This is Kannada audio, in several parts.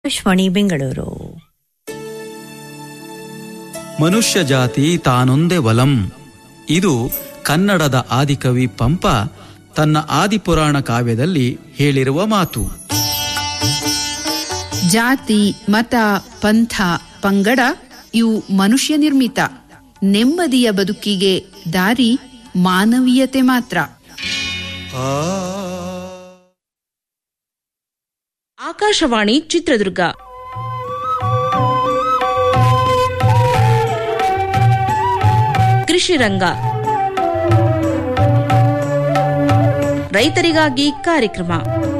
ಆಕಾಶವಾಣಿ ಬೆಂಗಳೂರು ಮನುಷ್ಯ ಜಾತಿ ತಾನೊಂದೇ ವಲಂ ಇದು ಕನ್ನಡದ ಆದಿಕವಿ ಪಂಪ ತನ್ನ ಆದಿಪುರಾಣ ಕಾವ್ಯದಲ್ಲಿ ಹೇಳಿರುವ ಮಾತು ಜಾತಿ ಮತ ಪಂಥ ಪಂಗಡ ಇವು ಮನುಷ್ಯ ನಿರ್ಮಿತ ನೆಮ್ಮದಿಯ ಬದುಕಿಗೆ ದಾರಿ ಮಾನವೀಯತೆ ಮಾತ್ರ ಆಕಾಶವಾಣಿ ಚಿತ್ರದುರ್ಗ ಕೃಷಿ ರಂಗ ರೈತರಿಗಾಗಿ ಕಾರ್ಯಕ್ರಮ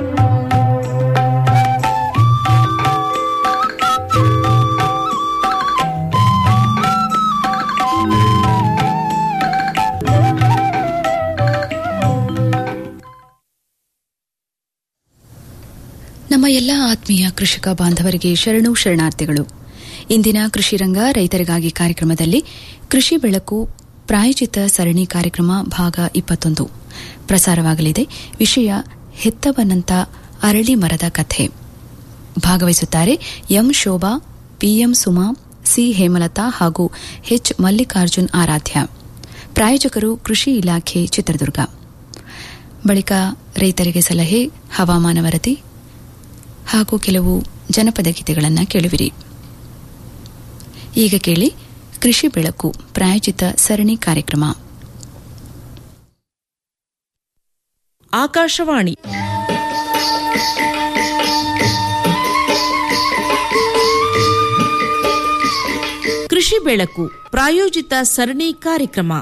ನಮ್ಮ ಎಲ್ಲ ಆತ್ಮೀಯ ಕೃಷಿಕ ಬಾಂಧವರಿಗೆ ಶರಣು ಶರಣಾರ್ಥಿಗಳು ಇಂದಿನ ಕೃಷಿ ರಂಗ ರೈತರಿಗಾಗಿ ಕಾರ್ಯಕ್ರಮದಲ್ಲಿ ಕೃಷಿ ಬೆಳಕು ಪ್ರಾಯೋಜಿತ ಸರಣಿ ಕಾರ್ಯಕ್ರಮ ಭಾಗ ಇಪ್ಪತ್ತೊಂದು ಪ್ರಸಾರವಾಗಲಿದೆ ವಿಷಯ ಹೆತ್ತವನಂತ ಅರಳಿ ಮರದ ಕಥೆ ಭಾಗವಹಿಸುತ್ತಾರೆ M Shobha PM Suma C Hemalatha ಹಾಗೂ ಎಚ್ ಮಲ್ಲಿಕಾರ್ಜುನ್ ಆರಾಧ್ಯ ಪ್ರಾಯೋಜಕರು ಕೃಷಿ ಇಲಾಖೆ ಚಿತ್ರದುರ್ಗ ಬಳಿಕ ರೈತರಿಗೆ ಸಲಹೆ ಹವಾಮಾನ ವರದಿ ಹಾಗೂ ಕೆಲವು ಜನಪದ ಗೀತೆಗಳನ್ನು ಕೇಳುವಿರಿ ಈಗ ಕೇಳಿ ಕೃಷಿ ಬೆಳಕು ಪ್ರಾಯೋಜಿತ ಸರಣಿ ಕಾರ್ಯಕ್ರಮ ಆಕಾಶವಾಣಿ ಕೃಷಿ ಬೆಳಕು ಪ್ರಾಯೋಜಿತ ಸರಣಿ ಕಾರ್ಯಕ್ರಮ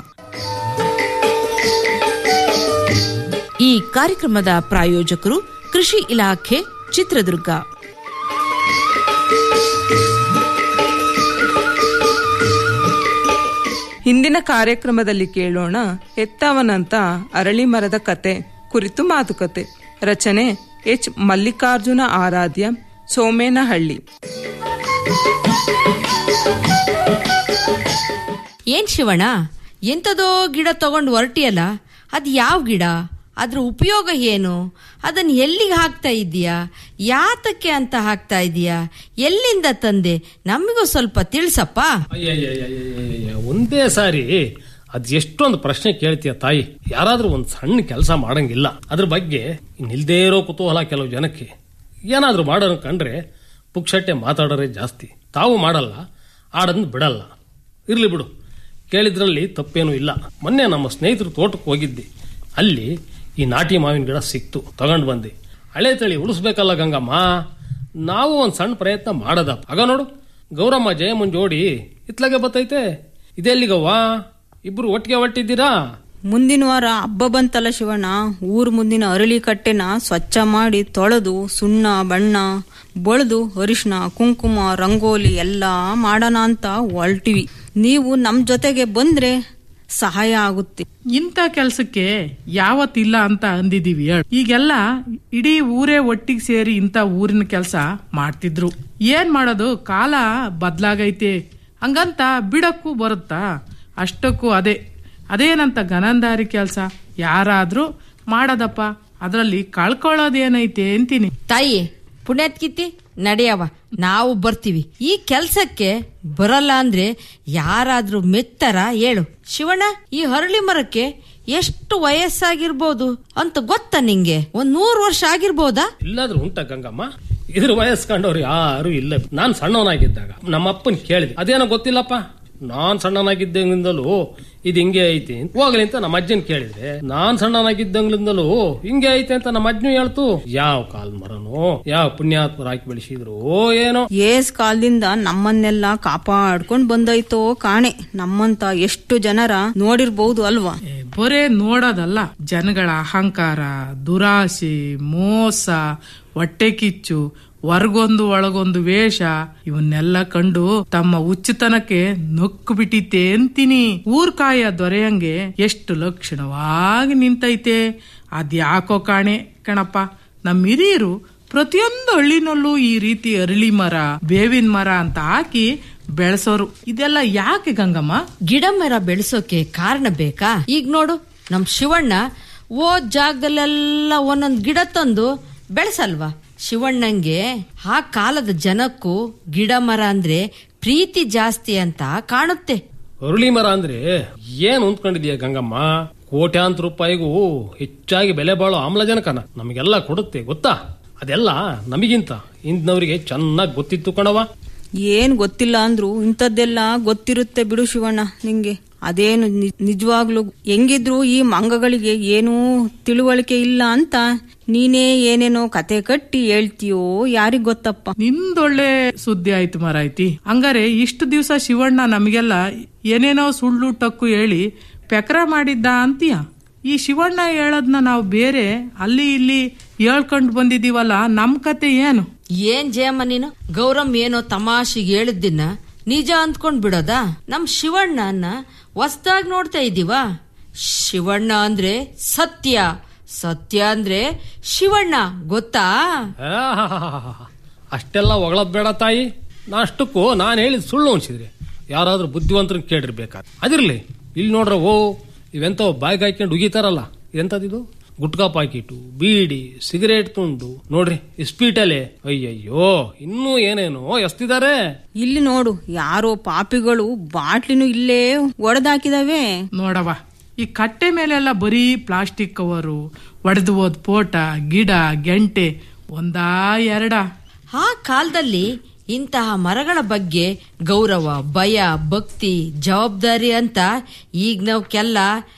ಈ ಕಾರ್ಯಕ್ರಮದ ಪ್ರಾಯೋಜಕರು ಕೃಷಿ ಇಲಾಖೆ ಚಿತ್ರದುರ್ಗ ಹಿಂದಿನ ಕಾರ್ಯಕ್ರಮದಲ್ಲಿ ಕೇಳೋಣ ಹೆತ್ತವನಂತ ಅರಳಿ ಮರದ ಕತೆ ಕುರಿತು ಮಾತುಕತೆ ರಚನೆ ಎಚ್ ಮಲ್ಲಿಕಾರ್ಜುನ ಆರಾಧ್ಯ ಸೋಮೇನಹಳ್ಳಿ ಏನ್ ಶಿವಣ್ಣ ಎಂಥದೋ ಗಿಡ ತಗೊಂಡು ಹೊರಟಿಯಲ್ಲ ಅದು ಯಾವ ಗಿಡ ಅದ್ರ ಉಪಯೋಗ ಏನು ಅದನ್ನ ಎಲ್ಲಿಗೆ ಹಾಕ್ತಾ ಇದೀಯಾ ಯಾತಕ್ಕೆ ಅಂತ ಹಾಕ್ತಾ ಇದೀಯಾ ಎಲ್ಲಿಂದ ತಂದೆ ನಮಗೂ ಸ್ವಲ್ಪ ತಿಳಿಸಪ್ಪ ಅಯ್ಯಯ್ಯಯ್ಯಯ್ಯಯ್ಯಯ್ಯ, ಒಂದೇ ಸಾರಿ ಅದ್ ಎಷ್ಟೊಂದು ಪ್ರಶ್ನೆ ಕೇಳ್ತೀಯ ತಾಯಿ ಯಾರಾದ್ರೂ ಒಂದ್ ಸಣ್ಣ ಕೆಲಸ ಮಾಡಂಗಿಲ್ಲ ಅದ್ರ ಬಗ್ಗೆ ನಿಲ್ದೇ ಇರೋ ಕುತೂಹಲ ಕೆಲವು ಜನಕ್ಕೆ ಏನಾದ್ರೂ ಮಾಡೋಣ ಕಂಡ್ರೆ ಪುಕ್ಷಟ್ಟೆ ಮಾತಾಡೋರೇ ಜಾಸ್ತಿ ತಾವು ಮಾಡಲ್ಲ ಆಡಂದ್ ಬಿಡಲ್ಲ ಇರ್ಲಿ ಬಿಡು ಕೇಳಿದ್ರಲ್ಲಿ ತಪ್ಪೇನೂ ಇಲ್ಲ ಮೊನ್ನೆ ನಮ್ಮ ಸ್ನೇಹಿತರು ತೋಟಕ್ಕೆ ಹೋಗಿದ್ದೆ ಅಲ್ಲಿ ಈ ನಾಟಿ ಮಾವಿನ ಗಿಡ ಸಿಕ್ತು ತಗೊಂಡ್ ಬಂದೆ ಹಳೆ ತಳಿ ಉಳಿಸ್ಬೇಕಲ್ಲ ಗಂಗಮ್ಮ ನಾವು ಒಂದ್ ಸಣ್ಣ ಪ್ರಯತ್ನ ಮಾಡದ ಆಗ ನೋಡು ಗೌರಮ್ಮ ಜಯಮ್ಮನ್ ಜೋಡಿ ಇತ್ಲಾಗೆ ಬತ್ತೈತೆ ಇದೆಲ್ಲಿಗವ್ವಾ ಇಬ್ರು ಒಟ್ಟಿಗೆ ಹೊಟ್ಟಿದ್ದೀರಾ ಮುಂದಿನ ವಾರ ಹಬ್ಬ ಬಂತಲ್ಲ ಶಿವಣ್ಣ ಊರ್ ಮುಂದಿನ ಅರಳಿ ಕಟ್ಟೆನ ಸ್ವಚ್ಛ ಮಾಡಿ ತೊಳೆದು ಸುಣ್ಣ ಬಣ್ಣ ಬಳ್ದು ಅರಿಶಿನ ಕುಂಕುಮ ರಂಗೋಲಿ ಎಲ್ಲ ಮಾಡೋಣ ಅಂತ ಹೊರಟಿವಿ ನೀವು ನಮ್ ಜೊತೆಗೆ ಬಂದ್ರೆ ಸಹಾಯ ಆಗುತ್ತೆ ಇಂಥ ಕೆಲ್ಸಕ್ಕೆ ಯಾವತ್ತಿಲ್ಲ ಅಂತ ಅಂದಿದೀವಿ ಹೇಳ್. ಈಗೆಲ್ಲ ಇಡೀ ಊರೇ ಒಟ್ಟಿಗೆ ಸೇರಿ ಇಂಥ ಊರಿನ ಕೆಲಸ ಮಾಡ್ತಿದ್ರು ಏನ್ ಮಾಡೋದು ಕಾಲ ಬದ್ಲಾಗೈತೆ ಹಂಗಂತ ಬಿಡಕ್ಕೂ ಬರುತ್ತಾ ಅಷ್ಟಕ್ಕೂ ಅದೇ ಅದೇನಂತ ಗನಂದಾರಿ ಕೆಲಸ ಯಾರಾದ್ರೂ ಮಾಡದಪ್ಪ ಅದರಲ್ಲಿ ಕಳ್ಕೊಳ್ಳೋದೇನೈತೆ ಅಂತೀನಿ ತಾಯಿ ಪುಣ್ಯಾತ್ಕಿತಿ ನಡೆಯವ ನಾವು ಬರ್ತೀವಿ ಈ ಕೆಲ್ಸಕ್ಕೆ ಬರಲ್ಲ ಅಂದ್ರೆ ಯಾರಾದ್ರೂ ಮೆತ್ತರ ಹೇಳು ಶಿವಣ್ಣ ಈ ಹರಳಿ ಮರಕ್ಕೆ ಎಷ್ಟು ವಯಸ್ಸಾಗಿರ್ಬೋದು ಅಂತ ಗೊತ್ತಾ ನಿಂಗೆ ಒಂದ್ ನೂರು ವರ್ಷ ಆಗಿರ್ಬೋದಾ ಇಲ್ಲಾದ್ರೂ ಉಂಟ ಗಂಗಮ್ಮ ಇದ್ರ ವಯಸ್ಕಂಡವ್ರು ಯಾರು ಇಲ್ಲ ನಾನ್ ಸಣ್ಣವನಾಗಿದ್ದಾಗ ನಮ್ಮ ಅಪ್ಪನ್ ಕೇಳಿದೆ ಅದೇನೋ ಗೊತ್ತಿಲ್ಲಪ್ಪ ನಾನ್ ಸಣ್ಣನಾಗಿದ್ದಂಗಿಂದಲೂ ಇದು ಹಿಂಗೆ ಐತಿ ಹೋಗ್ಲಿ ಅಂತ ನಮ್ಮ ಅಜ್ಜನ್ ಕೇಳಿದ್ರೆ ನಾನ್ ಸಣ್ಣನಾಗಿದ್ದಂಗ್ಲಿಂದಲೂ ಹಿಂಗೆ ಐತೆ ಅಂತ ನಮ್ಮ ಅಜ್ಜನು ಹೇಳ್ತು ಯಾವ ಕಾಲ್ ಮರನೋ ಯಾವ ಪುಣ್ಯಾತ್ಮರು ಹಾಕಿ ಬೆಳೆಸಿದ್ರು ಏನೋ ಏಸ್ ಕಾಲದಿಂದ ನಮ್ಮನ್ನೆಲ್ಲ ಕಾಪಾಡ್ಕೊಂಡ್ ಬಂದೈತೋ ಕಾಣೆ ನಮ್ಮಂತ ಎಷ್ಟು ಜನರ ನೋಡಿರ್ಬಹುದು ಅಲ್ವಾ ಏ, ಬರೇ ನೋಡೋದಲ್ಲ ಜನಗಳ ಅಹಂಕಾರ ದುರಾಸೆ ಮೋಸ ಹೊಟ್ಟೆ ಕಿಚ್ಚು ಹೊರಗೊಂದು ಒಳಗೊಂದು ವೇಷ ಇವನ್ನೆಲ್ಲ ಕಂಡು ತಮ್ಮ ಹುಚ್ಚುತನಕ್ಕೆ ನೊಕ್ಕು ಬಿಟ್ಟಿತ್ತೆ ಅಂತೀನಿ ಊರ್ಕಾಯ ದೊರೆಯಂಗೆ ಎಷ್ಟು ಲಕ್ಷಣವಾಗಿ ನಿಂತೈತೆ ಅದ್ಯಾಕೋ ಕಾಣೆ ಕಣಪ್ಪ ನಮ್ಮ ಹಿರಿಯರು ಪ್ರತಿಯೊಂದು ಹಳ್ಳಿನಲ್ಲೂ ಈ ರೀತಿ ಅರಳಿ ಮರ ಬೇವಿನ ಮರ ಅಂತ ಹಾಕಿ ಬೆಳೆಸೋರು ಇದೆಲ್ಲ ಯಾಕೆ ಗಂಗಮ್ಮ ಗಿಡ ಮರ ಬೆಳೆಸೋಕೆ ಕಾರಣ ಬೇಕಾ ಈಗ ನೋಡು ನಮ್ ಶಿವಣ್ಣ ಓದ್ ಜಾಗದಲ್ಲೆಲ್ಲ ಒಂದೊಂದ್ ಗಿಡ ತಂದು ಬೆಳೆಸಲ್ವಾ ಶಿವಣ್ಣಂಗೆ ಆ ಕಾಲದ ಜನಕ್ಕೂ ಗಿಡ ಮರ ಅಂದ್ರೆ ಪ್ರೀತಿ ಜಾಸ್ತಿ ಅಂತ ಕಾಣುತ್ತೆ ಅರುಳಿ ಮರ ಅಂದ್ರೆ ಏನ್ ಹೊಂದ್ಕೊಂಡಿದ್ಯಾ ಗಂಗಮ್ಮ ಕೋಟ್ಯಾಂತರ ರೂಪಾಯಿಗೂ ಹೆಚ್ಚಾಗಿ ಬೆಲೆ ಬಾಳೋ ಆಮ್ಲಜನಕನ ನಮಗೆಲ್ಲ ಕೊಡುತ್ತೆ ಗೊತ್ತಾ ಅದೆಲ್ಲ ನಮಗಿಂತ ಇಂದಿನವರಿಗೆ ಚೆನ್ನಾಗಿ ಗೊತ್ತಿತ್ತು ಕಣವ ಏನ್ ಗೊತ್ತಿಲ್ಲ ಅಂದ್ರು ಇಂಥದ್ದೆಲ್ಲ ಗೊತ್ತಿರುತ್ತೆ ಬಿಡು ಶಿವಣ್ಣ ನಿಂಗೆ ಅದೇನು ನಿ- ನಿಜವಾಗ್ಲೂ ಹೆಂಗಿದ್ರು ಈ ಮಂಗಗಳಿಗೆ ಏನೂ ತಿಳುವಳಿಕೆ ಇಲ್ಲ ಅಂತ ನೀನೇ ಏನೇನೋ ಕತೆ ಕಟ್ಟಿ ಹೇಳ್ತೀಯೋ ಯಾರಿಗ್ ಗೊತ್ತಪ್ಪ ನಿಂದೊಳ್ಳೆ ಸುದ್ದಿ ಆಯ್ತು ಮಾರಾಯ್ತಿ ಹಂಗಾರೆ ಇಷ್ಟು ದಿವಸ ಶಿವಣ್ಣ ನಮಗೆಲ್ಲ ಏನೇನೋ ಸುಳ್ಳು ಟಕ್ಕು ಹೇಳಿ ಪೆಕ್ರ ಮಾಡಿದ್ದ ಅಂತೀಯ ಈ ಶಿವಣ್ಣ ಹೇಳದ್ನ ನಾವು ಬೇರೆ ಅಲ್ಲಿ ಇಲ್ಲಿ ಹೇಳ್ಕೊಂಡ್ ಬಂದಿದೀವಲ್ಲ ನಮ್ ಕತೆ ಏನು ಏನ್ ಜಯಮ್ಮ ನೀನು ಗೌರಮ್ ಏನೋ ತಮಾಷೆಗೆ ಹೇಳಿದ್ದನ್ನ ನಿಜ ಅಂದ್ಕೊಂಡ್ ಬಿಡೋದಾ ನಮ್ ಶಿವಣ್ಣನ ಹೊಸ್ದಾಗ್ ನೋಡ್ತಾ ಇದೀವ ಶಿವಣ್ಣ ಅಂದ್ರೆ ಸತ್ಯ ಸತ್ಯ ಅಂದ್ರೆ ಶಿವಣ್ಣ ಗೊತ್ತಾ ಆಹಾಹಾಹಾಹಾ. ಅಷ್ಟೆಲ್ಲ ಹೊಗಳದ್ ಬೇಡ ತಾಯಿ ನಾ ಅಷ್ಟಕ್ಕೂ ನಾನು ಹೇಳಿದ ಸುಳ್ಳು ಅನ್ಸಿದ್ರಿ ಯಾರಾದ್ರೂ ಬುದ್ಧಿವಂತರನ್ನ ಕೇಳಿರ್ಬೇಕಾದ ಅದಿರ್ಲಿ ಇಲ್ಲಿ ನೋಡ್ರ ಓ ಇವೆಂತ ಬಾಯ್ಗೆ ಹಾಕೊಂಡು ಉಗಿತಾರಲ್ಲ ಎಂತದಿದು ಗುಟ್ಕಾ ಪಾಕಿಟು ಬೀಡಿ ಸಿಗರೇಟ್ ತುಂಡು ನೋಡ್ರಿ ಇಸ್ಪೀಟಲೆ ಅಯ್ಯಯ್ಯೋ ಇನ್ನೂ ಏನೇನೋ ಎಸ್ತಿದ್ದಾರೆ ಇಲ್ಲಿ ನೋಡು ಯಾರೋ ಪಾಪಿಗಳು ಬಾಟ್ಲಿನೂ ಇಲ್ಲೇ ಒಡೆದಾಕಿದಾವೆ ನೋಡವ ಈ ಕಟ್ಟೆ ಮೇಲೆಲ್ಲ ಬರೀ ಪ್ಲಾಸ್ಟಿಕ್ ಕವರು ಒಡೆದು ಹೋದ್ ಪೋಟ ಗಿಡ ಗೆಂಟೆ ಒಂದಾ ಎರಡಾ ಆ ಕಾಲದಲ್ಲಿ ಇಂತಹ ಮರಗಳ ಬಗ್ಗೆ ಗೌರವ ಭಯ ಭಕ್ತಿ ಜವಾಬ್ದಾರಿ ಅಂತ ಈಗ ನಾವ್ಕೆಲ್ಲ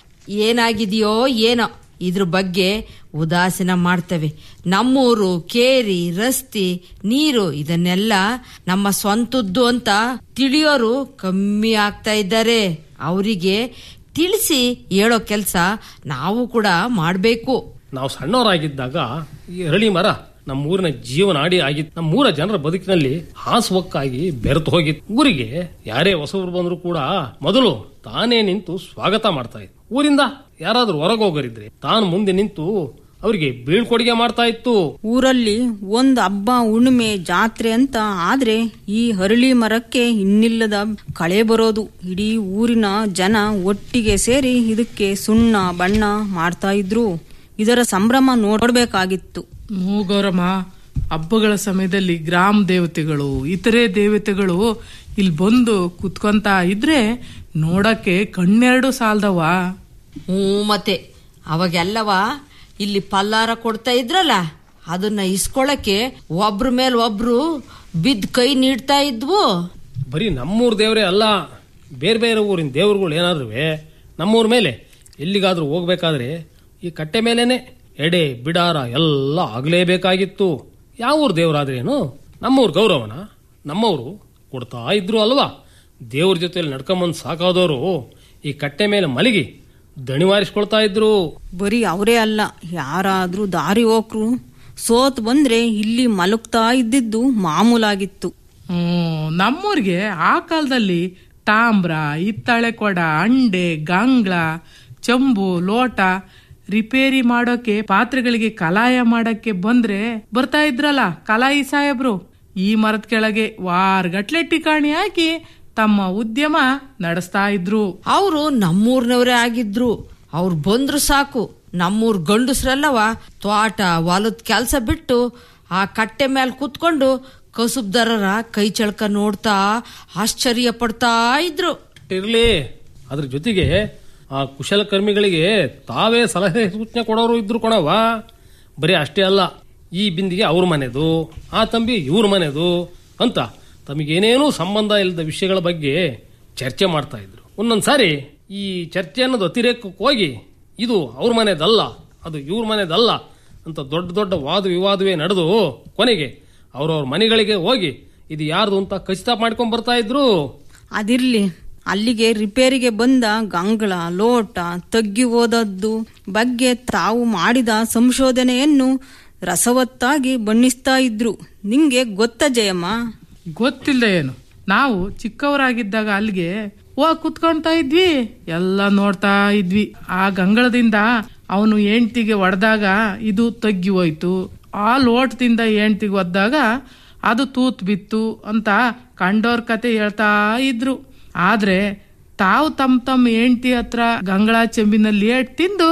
ಏನಾಗಿದೆಯೋ ಏನೋ ಇದ್ರ ಬಗ್ಗೆ ಉದಾಸೀನ ಮಾಡ್ತೇವೆ ನಮ್ಮೂರು ಕೇರಿ ರಸ್ತಿ ನೀರು ಇದನ್ನೆಲ್ಲ ನಮ್ಮ ಸ್ವಂತದ್ದು ಅಂತ ತಿಳಿಯೋರು ಕಮ್ಮಿ ಆಗ್ತಾ ಇದ್ದಾರೆ ಅವರಿಗೆ ತಿಳಿಸಿ ಹೇಳೋ ಕೆಲಸ ನಾವು ಕೂಡ ಮಾಡಬೇಕು ನಾವು ಸಣ್ಣವರಾಗಿದ್ದಾಗ ಈ ಅರಳಿ ಮರ ನಮ್ಮ ಊರಿನ ಜೀವನಾಡಿ ಆಗಿತ್ತು ನಮ್ಮ ಊರ ಜನರ ಬದುಕಿನಲ್ಲಿ ಹಾಸುವಕ್ಕಾಗಿ ಬೆರೆತು ಹೋಗಿತ್ತು ಊರಿಗೆ ಯಾರೇ ಹೊಸಬರು ಬಂದ್ರು ಕೂಡ ಮೊದಲು ತಾನೇ ನಿಂತು ಸ್ವಾಗತ ಮಾಡ್ತಾ ಇತ್ತು ಊರಿಂದ ಯಾರಾದ್ರೂ ಹೊರಗೆ ಹೋಗರಿದ್ರೆ ತಾನು ಮುಂದೆ ನಿಂತು ಅವರಿಗೆ ಬೀಳ್ಕೊಡುಗೆ ಮಾಡ್ತಾ ಇತ್ತು ಊರಲ್ಲಿ ಒಂದ್ ಹಬ್ಬ ಹುಣ್ಣಿಮೆ ಜಾತ್ರೆ ಅಂತ ಆದ್ರೆ ಈ ಹರಳಿ ಮರಕ್ಕೆ ಇನ್ನಿಲ್ಲದ ಕಳೆ ಬರೋದು ಇಡೀ ಊರಿನ ಜನ ಒಟ್ಟಿಗೆ ಸೇರಿ ಇದಕ್ಕೆ ಸುಣ್ಣ ಬಣ್ಣ ಮಾಡ್ತಾ ಇದ್ರು ಇದರ ಸಂಭ್ರಮ ನೋಡ್ಬೇಕಾಗಿತ್ತು ಮೂಗೌರಮ್ಮ ಹಬ್ಬಗಳ ಸಮಯದಲ್ಲಿ ಗ್ರಾಮ ದೇವತೆಗಳು ಇತರೆ ದೇವತೆಗಳು ಇಲ್ಲಿ ಬಂದು ಕುತ್ಕೊಂತ ಇದ್ರೆ ನೋಡಕ್ಕೆ ಕಣ್ಣೆರಡು ಸಾಲ್ದವ ಹ್ಞೂ ಮತ್ತೆ ಅವಾಗೆಲ್ಲವ ಇಲ್ಲಿ ಪಲ್ಲಾರ ಕೊಡ್ತಾ ಇದ್ರಲ್ಲ ಅದನ್ನ ಇಸ್ಕೊಳಕ್ಕೆ ಒಬ್ರ ಮೇಲೆ ಒಬ್ರು ಬಿದ್ದ ಕೈ ನೀಡ್ತಾ ಇದ್ವು ಬರೀ ನಮ್ಮೂರ್ ದೇವರೇ ಅಲ್ಲ ಬೇರೆ ಬೇರೆ ಊರಿನ ದೇವರುಗಳು ಏನಾದ್ರೂ ನಮ್ಮೂರ ಮೇಲೆ ಎಲ್ಲಿಗಾದ್ರೂ ಹೋಗ್ಬೇಕಾದ್ರೆ ಈ ಕಟ್ಟೆ ಮೇಲೇನೆ ಎಡೆ ಬಿಡಾರ ಎಲ್ಲ ಆಗ್ಲೇಬೇಕಾಗಿತ್ತು ಯಾವ ಊರ್ ದೇವರಾದ್ರೇನು ನಮ್ಮೂರ್ ಗೌರವನ ನಮ್ಮವರು ಕೊಡ್ತಾ ಇದ್ರು ಅಲ್ವಾ ದೇವ್ರ ಜೊತೆಲಿ ನಡ್ಕೊಂಬಂದ್ ಸಾಕಾದವರು ಈ ಕಟ್ಟೆ ಮೇಲೆ ಮಲಗಿ ದಣಿವಾರಿಸ್ಕೊಳ್ತಾ ಇದ್ರು ಬರೀ ಅವರೇ ಅಲ್ಲ ಯಾರಾದ್ರೂ ದಾರಿ ಹೋಕ್ರು ಸೋತ್ ಬಂದ್ರೆ ಇಲ್ಲಿ ಮಲಗ್ತಾ ಇದ್ದಿದ್ದು ಮಾಮೂಲಾಗಿತ್ತು ಹ್ಮ್ ನಮ್ಮೂರ್ಗೆ ಆ ಕಾಲದಲ್ಲಿ ತಾಮ್ರ ಹಿತ್ತಾಳೆ ಕೊಡ ಅಂಡೆ ಗಂಗ್ಳ ಚಂಬು ಲೋಟ ರಿಪೇರಿ ಮಾಡೋಕೆ ಪಾತ್ರೆಗಳಿಗೆ ಕಲಾಯ ಮಾಡಕ್ಕೆ ಬಂದ್ರೆ ಬರ್ತಾ ಇದ್ರಲ್ಲ ಕಲಾಯಿ ಸಾಹೇಬ್ರು ಈ ಮರದ ಕೆಳಗೆ ವಾರಗಟ್ಲೆ ಟಿಕಾಣಿ ಹಾಕಿ ತಮ್ಮ ಉದ್ಯಮ ನಡೆಸ್ತಾ ಇದ್ರು ಅವರು ನಮ್ಮೂರ್ನವರೇ ಆಗಿದ್ರು ಅವ್ರು ಬಂದ್ರು ಸಾಕು ನಮ್ಮೂರ್ ಗಂಡಸ್ರೆಲ್ಲವ ತೋಟ ಹೊಲದ ಕೆಲಸ ಬಿಟ್ಟು ಆ ಕಟ್ಟೆ ಮೇಲೆ ಕೂತ್ಕೊಂಡು ಕಸುಬ್ದಾರರ ಕೈ ಚಳಕ ನೋಡ್ತಾ ಆಶ್ಚರ್ಯ ಪಡ್ತಾ ಇದ್ರು ಇರ್ಲಿ ಅದ್ರ ಜೊತೆಗೆ ಆ ಕುಶಲಕರ್ಮಿಗಳಿಗೆ ತಾವೇ ಸಲಹೆ ಸೂಚನೆ ಕೊಡೋರು ಇದ್ರು ಕೊಣವ ಬರೀ ಅಷ್ಟೇ ಅಲ್ಲ ಈ ಬಿಂದಿಗೆ ಅವ್ರ ಮನೆದು ಆ ತಂಬಿ ಇವ್ರ ಮನೆದು ಅಂತ ತಮಗೇನೇನೂ ಸಂಬಂಧ ಇಲ್ಲದ ವಿಷಯಗಳ ಬಗ್ಗೆ ಚರ್ಚೆ ಮಾಡ್ತಾ ಇದ್ರು ಒಂದೊಂದ್ಸಾರಿ ಈ ಚರ್ಚೆ ಅನ್ನೋದು ಅತಿರೇಕಕ್ಕೆ ಹೋಗಿ ಇದು ಅವ್ರ ಮನೆದಲ್ಲ ಅದು ಇವ್ರ ಮನೆದಲ್ಲ ಅಂತ ದೊಡ್ಡ ದೊಡ್ಡ ವಾದ ವಿವಾದವೇ ನಡೆದು ಕೊನೆಗೆ ಅವ್ರವ್ರ ಮನೆಗಳಿಗೆ ಹೋಗಿ ಇದು ಯಾರ್ದು ಅಂತ ಖಚಿತ ಮಾಡ್ಕೊಂಡ್ ಬರ್ತಾ ಇದ್ರು ಅದಿರ್ಲಿ ಅಲ್ಲಿಗೆ ರಿಪೇರಿಗೆ ಬಂದ ಗಂಗಳ ಲೋಟ ತಗ್ಗಿ ಹೋದದ್ದು ಬಗ್ಗೆ ತಾವು ಮಾಡಿದ ಸಂಶೋಧನೆಯನ್ನು ರಸವತ್ತಾಗಿ ಬಣ್ಣಿಸ್ತಾ ಇದ್ರು ನಿಂಗೆ ಗೊತ್ತ ಜಯಮ್ಮ ಗೊತ್ತಿಲ್ಲದೆ ಏನು ನಾವು ಚಿಕ್ಕವರಾಗಿದ್ದಾಗ ಅಲ್ಲಿಗೆ ಹೋಗ್ ಕುತ್ಕೊಂತಾ ಇದ್ವಿ ಎಲ್ಲ ನೋಡ್ತಾ ಇದ್ವಿ ಆ ಗಂಗಳದಿಂದ ಅವನು ಹೆಂಡ್ತಿಗೆ ಒಡೆದಾಗ ಇದು ತಗ್ಗಿ ಹೋಯ್ತು ಆ ಲೋಟದಿಂದ ಹೆಂಡ್ತಿಗೆ ಒದ್ದಾಗ ಅದು ತೂತ್ ಬಿತ್ತು ಅಂತ ಕಂಡೋರ್ ಕತೆ ಹೇಳ್ತಾ ಇದ್ರು ಆದ್ರೆ ತಾವು ತಮ್ಮ ತಮ್ಮ ಹೆಂಡ್ತಿ ಹತ್ರ ಗಂಗಳ ಚೆಂಬಿನಲ್ಲಿ ಏಟ್ ತಿಂದು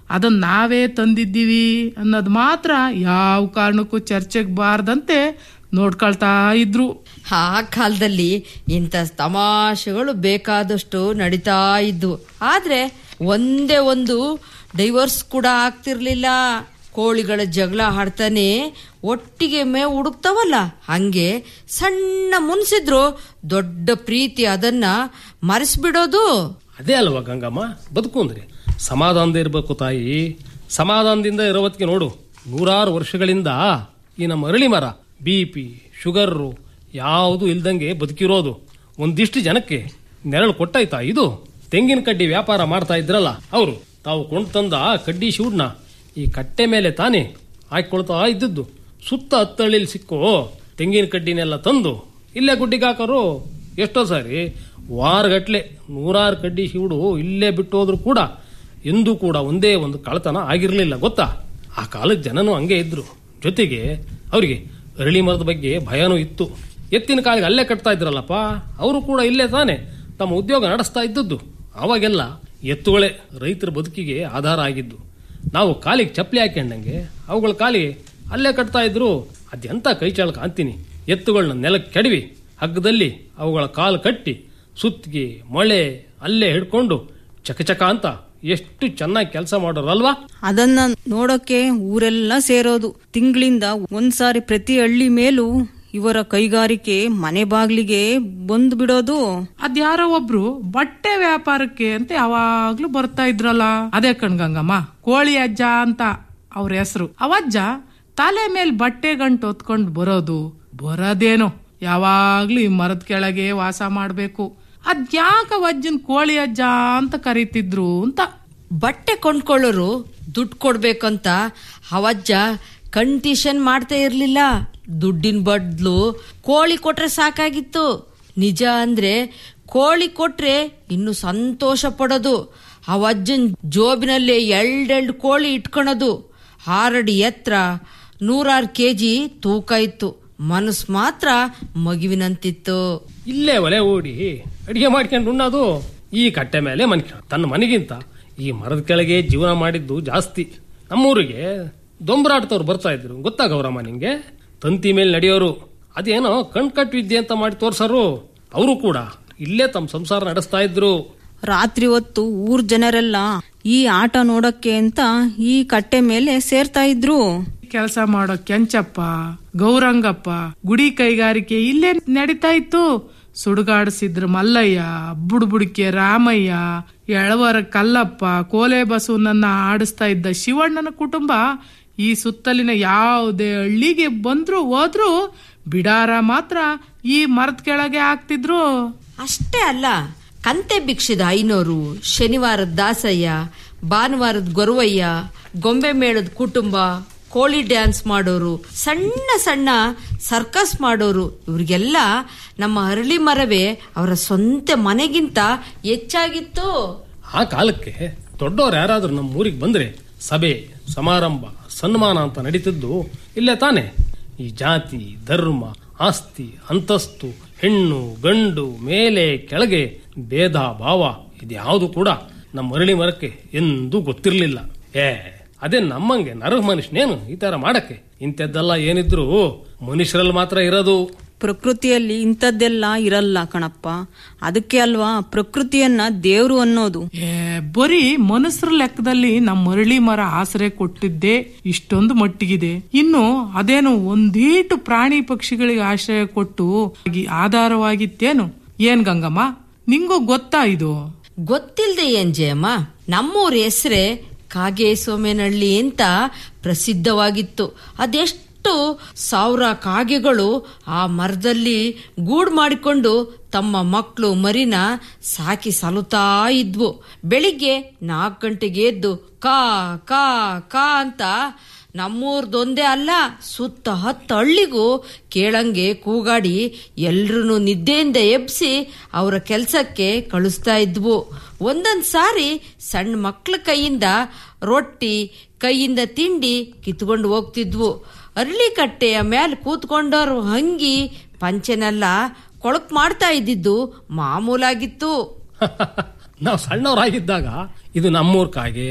ಅದನ್ನ ನಾವೇ ತಂದಿದ್ದೀವಿ ಅನ್ನೋದು ಮಾತ್ರ ಯಾವ ಕಾರಣಕ್ಕೂ ಚರ್ಚೆಗೆ ಬಾರದಂತೆ ನೋಡ್ಕೊಳ್ತಾ ಇದ್ರು ಆ ಕಾಲದಲ್ಲಿ ಇಂಥ ತಮಾಷೆಗಳು ಬೇಕಾದಷ್ಟು ನಡೀತಾ ಇದ್ವು ಆದ್ರೆ ಒಂದೇ ಒಂದು ಡೈವರ್ಸ್ ಕೂಡ ಆಗ್ತಿರ್ಲಿಲ್ಲ ಕೋಳಿಗಳ ಜಗಳ ಆಡ್ತಾನೆ ಒಟ್ಟಿಗೆ ಮೇ ಹುಡುಕ್ತಾವಲ್ಲ ಹಂಗೆ ಸಣ್ಣ ಮುನ್ಸಿದ್ರು ದೊಡ್ಡ ಪ್ರೀತಿ ಅದನ್ನ ಮರೆಸ್ಬಿಡೋದು ಅದೇ ಅಲ್ವಾ ಗಂಗಮ್ಮ ಬದುಕು ಅಂದ್ರೆ ಸಮಾಧಾನದ ಇರಬೇಕು ತಾಯಿ ಸಮಾಧಾನದಿಂದ ಇರೋವತ್ತಿಗೆ ನೋಡು ನೂರಾರು ವರ್ಷಗಳಿಂದ ಈ ನಮ್ಮ ಅರಳಿ ಮರ ಬಿ ಪಿ ಶುಗರ್ರು ಯಾವುದು ಇಲ್ದಂಗೆ ಬದುಕಿರೋದು ಒಂದಿಷ್ಟು ಜನಕ್ಕೆ ನೆರಳು ಕೊಟ್ಟಾಯ್ತಾ ಇದು ತೆಂಗಿನ ಕಡ್ಡಿ ವ್ಯಾಪಾರ ಮಾಡ್ತಾ ಇದ್ರಲ್ಲ ಅವರು ತಾವು ಕೊಂಡು ತಂದ ಕಡ್ಡಿ ಶೂಡ್ನ ಈ ಕಟ್ಟೆ ಮೇಲೆ ತಾನೇ ಹಾಕೊಳ್ತಾ ಇದ್ದದ್ದು ಸುತ್ತ ಹತ್ತಳ್ಳಿಲಿ ಸಿಕ್ಕೋ ತೆಂಗಿನ ಕಡ್ಡಿನೆಲ್ಲ ತಂದು ಇಲ್ಲೇ ಗುಡ್ಡಿಗೆ ಹಾಕೋರು ಎಷ್ಟೋ ಸಾರಿ ವಾರಗಟ್ಲೆ ನೂರಾರು ಕಡ್ಡಿ ಶಿವುಡು ಇಲ್ಲೇ ಬಿಟ್ಟು ಹೋದ್ರು ಕೂಡ ಎಂದೂ ಕೂಡ ಒಂದೇ ಒಂದು ಕಳತನ ಆಗಿರಲಿಲ್ಲ ಗೊತ್ತಾ ಆ ಕಾಲದ ಜನನು ಹಂಗೆ ಇದ್ರು ಜೊತೆಗೆ ಅವರಿಗೆ ಅರಳಿ ಮರದ ಬಗ್ಗೆ ಭಯನೂ ಇತ್ತು ಎತ್ತಿನ ಕಾಲಿಗೆ ಅಲ್ಲೇ ಕಟ್ತಾ ಇದ್ರಲ್ಲಪ್ಪ ಅವರು ಕೂಡ ಇಲ್ಲೇ ತಾನೆ ತಮ್ಮ ಉದ್ಯೋಗ ನಡೆಸ್ತಾ ಇದ್ದದ್ದು ಅವಾಗೆಲ್ಲ ಎತ್ತುಗಳೇ ರೈತರ ಬದುಕಿಗೆ ಆಧಾರ ಆಗಿದ್ದು ನಾವು ಕಾಲಿಗೆ ಚಪ್ಪಲಿ ಹಾಕೊಂಡಂಗೆ ಅವುಗಳ ಕಾಲಿಗೆ ಅಲ್ಲೇ ಕಟ್ತಾ ಇದ್ರು ಅದೆಂತ ಕೈ ಚಾಳಕ ಅಂತೀನಿ ಎತ್ತುಗಳನ್ನ ನೆಲಕ್ಕೆ ಕೆಡವಿ ಹಗ್ಗದಲ್ಲಿ ಅವುಗಳ ಕಾಲು ಕಟ್ಟಿ ಸುತ್ತಿಗೆ ಮೊಳೆ ಅಲ್ಲೇ ಹಿಡ್ಕೊಂಡು ಚಕಚಕ ಅಂತ ಎಷ್ಟು ಚೆನ್ನಾಗಿ ಕೆಲಸ ಮಾಡೋರಲ್ವಾ ಅದನ್ನ ನೋಡಕ್ಕೆ ಊರೆಲ್ಲ ಸೇರೋದು ತಿಂಗಳಿಂದ ಒಂದ್ಸಾರಿ ಪ್ರತಿ ಹಳ್ಳಿ ಮೇಲೂ ಇವರ ಕೈಗಾರಿಕೆ ಮನೆ ಬಾಗ್ಲಿಗೆ ಬಂದು ಬಿಡೋದು ಅದ್ಯಾರೋ ಒಬ್ರು ಬಟ್ಟೆ ವ್ಯಾಪಾರಕ್ಕೆ ಅಂತ ಯಾವಾಗ್ಲೂ ಬರ್ತಾ ಇದ್ರಲ್ಲ ಅದೇ ಕಣ್ಗಂಗಮ್ಮ ಕೋಳಿ ಅಜ್ಜ ಅಂತ ಅವ್ರ ಹೆಸರು ಅವಜ್ಜ ತಲೆ ಮೇಲ್ ಬಟ್ಟೆ ಗಂಟು ಹೊತ್ಕೊಂಡ್ ಬರೋದು ಬರೋದೇನೋ ಯಾವಾಗ್ಲೂ ಈ ಮರದ ಕೆಳಗೆ ವಾಸ ಮಾಡ್ಬೇಕು ಅದ್ಯಾಕ ಅಜ್ಜನ್ ಕೋಳಿ ಅಜ್ಜ ಅಂತ ಕರೀತಿದ್ರು ಅಂತ ಬಟ್ಟೆ ಕೊಂಡ್ಕೊಳ್ಳೋರು ದುಡ್ಡು ಕೊಡ್ಬೇಕಂತ ಅವಜ್ಜ ಕಂಡೀಷನ್ ಮಾಡ್ತಾ ಇರ್ಲಿಲ್ಲ ದುಡ್ಡಿನ ಬದ್ಲು ಕೋಳಿ ಕೊಟ್ರೆ ಸಾಕಾಗಿತ್ತು ನಿಜ ಅಂದ್ರೆ ಕೋಳಿ ಕೊಟ್ರೆ ಇನ್ನು ಸಂತೋಷ ಪಡೋದು ಅವಜ್ಜನ್ ಜೋಬಿನಲ್ಲಿ ಎರಡೆರಡು ಕೋಳಿ ಇಟ್ಕೊಳೋದು ಆರಡಿ ಎತ್ತರ ನೂರಾರು ಕೆಜಿ ತೂಕ ಇತ್ತು ಮನಸ್ಸು ಮಾತ್ರ ಮಗುವಿನಂತಿತ್ತು ಇಲ್ಲೇ ಒಲೆ ಓಡಿ ಅಡಿಗೆ ಮಾಡ್ಕೊಂಡು ಉಣ್ಣೋದು ಈ ಕಟ್ಟೆ ಮೇಲೆ ಮನ್ಕ ತನ್ನ ಮನೆಗಿಂತ ಈ ಮರದ ಕೆಳಗೆ ಜೀವನ ಮಾಡಿದ್ದು ಜಾಸ್ತಿ ನಮ್ಮೂರಿಗೆ ದೊಂಬರಾಟದವ್ರು ಬರ್ತಾ ಇದ್ರು ಗೊತ್ತಾ ಗೌರಮ್ಮ ನಿಂಗೆ ತಂತಿ ಮೇಲೆ ನಡೆಯೋರು ಅದೇನೋ ಕಣ್ಕಟ್ ವಿದ್ಯೆ ಅಂತ ಮಾಡಿ ತೋರ್ಸರು ಅವರು ಕೂಡ ಇಲ್ಲೇ ತಮ್ಮ ಸಂಸಾರ ನಡೆಸ್ತಾ ಇದ್ರು ರಾತ್ರಿ ಹೊತ್ತು ಊರ್ ಜನರೆಲ್ಲ ಈ ಆಟ ನೋಡಕ್ಕೆ ಅಂತ ಈ ಕಟ್ಟೆ ಮೇಲೆ ಸೇರ್ತಾ ಇದ್ರು ಕೆಲಸ ಮಾಡೋ ಕೆಂಚಪ್ಪ ಗೌರಂಗಪ್ಪ ಗುಡಿ ಕೈಗಾರಿಕೆ ಇಲ್ಲೇ ನಡೀತಾ ಇತ್ತು ಸುಡುಗಾಡಿಸಿದ್ರ ಮಲ್ಲಯ್ಯ ಬುಡ್ಬುಡಿಕೆ ರಾಮಯ್ಯ ಎಳವರ ಕಲ್ಲಪ್ಪ ಕೋಲೆ ಬಸವನನ್ನ ಆಡಿಸ್ತಾ ಇದ್ದ ಶಿವಣ್ಣನ ಕುಟುಂಬ ಈ ಸುತ್ತಲಿನ ಯಾವುದೇ ಹಳ್ಳಿಗೆ ಬಂದ್ರು ಹೋದ್ರು ಬಿಡಾರ ಮಾತ್ರ ಈ ಮರದ ಕೆಳಗೆ ಹಾಕ್ತಿದ್ರು ಅಷ್ಟೇ ಅಲ್ಲ ಕಂತೆ ಭಿಕ್ಷದ ಐನೋರು ಶನಿವಾರದ ದಾಸಯ್ಯ ಭಾನುವಾರದ ಗೊರವಯ್ಯ ಗೊಂಬೆ ಮೇಳದ ಕುಟುಂಬ ಕೋಳಿ ಡ್ಯಾನ್ಸ್ ಮಾಡೋರು ಸಣ್ಣ ಸಣ್ಣ ಸರ್ಕಸ್ ಮಾಡೋರು ಇವ್ರಿಗೆಲ್ಲ ನಮ್ಮ ಅರಳಿ ಮರವೇ ಅವರ ಸ್ವಂತ ಮನೆಗಿಂತ ಹೆಚ್ಚಾಗಿತ್ತು ಆ ಕಾಲಕ್ಕೆ ದೊಡ್ಡವ್ರು ಯಾರಾದ್ರೂ ನಮ್ಮ ಊರಿಗೆ ಬಂದ್ರೆ ಸಭೆ ಸಮಾರಂಭ ಸನ್ಮಾನ ಅಂತ ನಡೀತಿದ್ದು ಇಲ್ಲೇ ತಾನೆ ಈ ಜಾತಿ ಧರ್ಮ ಆಸ್ತಿ ಅಂತಸ್ತು ಹೆಣ್ಣು ಗಂಡು ಮೇಲೆ ಕೆಳಗೆ ಭೇದ ಭಾವ ಇದ್ಯಾವುದು ಕೂಡ ನಮ್ಮ ಅರಳಿ ಮರಕ್ಕೆ ಎಂದೂ ಗೊತ್ತಿರಲಿಲ್ಲ ಏ ಅದೇ ನಮ್ಮಂಗೆ ನರಗ ಮನುಷ್ಯನೇನು ಈ ತರ ಮಾಡಕ್ಕೆ ಇಂಥದ್ದೆಲ್ಲ ಏನಿದ್ರು ಮನುಷ್ಯರಲ್ಲಿ ಮಾತ್ರ ಇರೋದು ಪ್ರಕೃತಿಯಲ್ಲಿ ಇಂಥದ್ದೆಲ್ಲ ಇರಲ್ಲ ಕಣಪ್ಪ ಅದಕ್ಕೆ ಅಲ್ವಾ ಪ್ರಕೃತಿಯನ್ನ ದೇವ್ರು ಅನ್ನೋದು ಏ ಬರೀ ಮನುಷ್ಯರ ಲೆಕ್ಕದಲ್ಲಿ ನಮ್ಮ ಮರಳಿ ಮರ ಆಸರೆ ಕೊಟ್ಟಿದ್ದೇ ಇಷ್ಟೊಂದು ಮಟ್ಟಿಗಿದೆ ಇನ್ನು ಅದೇನು ಒಂದೀಟು ಪ್ರಾಣಿ ಪಕ್ಷಿಗಳಿಗೆ ಆಶ್ರಯ ಕೊಟ್ಟು ಆಗಿ ಆಧಾರವಾಗಿತ್ತೇನು ಏನ್ ಗಂಗಮ್ಮ ನಿಂಗೂ ಗೊತ್ತಾ ಇದು ಗೊತ್ತಿಲ್ದೆ ಏನ್ ಜಯಮ್ಮ ನಮ್ಮೂರ ಹೆಸರೇ ಕಾಗೆ ಸೋಮೇನಹಳ್ಳಿ ಅಂತ ಪ್ರಸಿದ್ಧವಾಗಿತ್ತು ಅದೆಷ್ಟು ಸಾವಿರ ಕಾಗೆಗಳು ಆ ಮರದಲ್ಲಿ ಗೂಡು ಮಾಡಿಕೊಂಡು ತಮ್ಮ ಮಕ್ಕಳು ಮರಿನ ಸಾಕಿ ಸಲುತ್ತಾ ಇದ್ವು ಬೆಳಿಗ್ಗೆ ನಾಲ್ಕು ಗಂಟೆಗೆ ಎದ್ದು ಕಾ ಕಾ ಕಾ ಅಂತ ನಮ್ಮೂರ್ದೊಂದೇ ಅಲ್ಲ ಸುತ್ತ ಹತ್ತು ಹಳ್ಳಿಗೂ ಕೇಳಂಗೆ ಕೂಗಾಡಿ ಎಲ್ರೂ ನಿದ್ದೆಯಿಂದ ಎಬ್ಸಿ ಅವರ ಕೆಲಸಕ್ಕೆ ಕಳಿಸ್ತಾ ಇದ್ವು ಒಂದೊಂದ್ ಸಾರಿ ಸಣ್ಣ ಮಕ್ಳ ಕೈಯಿಂದ ರೊಟ್ಟಿ ಕೈಯಿಂದ ತಿಂಡಿ ಕಿತ್ಕೊಂಡು ಹೋಗ್ತಿದ್ವು ಅರಳಿಕಟ್ಟೆಯ ಮೇಲೆ ಕೂತ್ಕೊಂಡವ್ರು ಹಂಗಿ ಪಂಚೆನೆಲ್ಲ ಕೊಳಕ್ ಮಾಡ್ತಾ ಇದ್ದಿದ್ದು ಮಾಮೂಲಾಗಿತ್ತು ನಾವು ಸಣ್ಣವರಾಗಿದ್ದಾಗ ಇದು ನಮ್ಮೂರ್ ಕಾಗೆ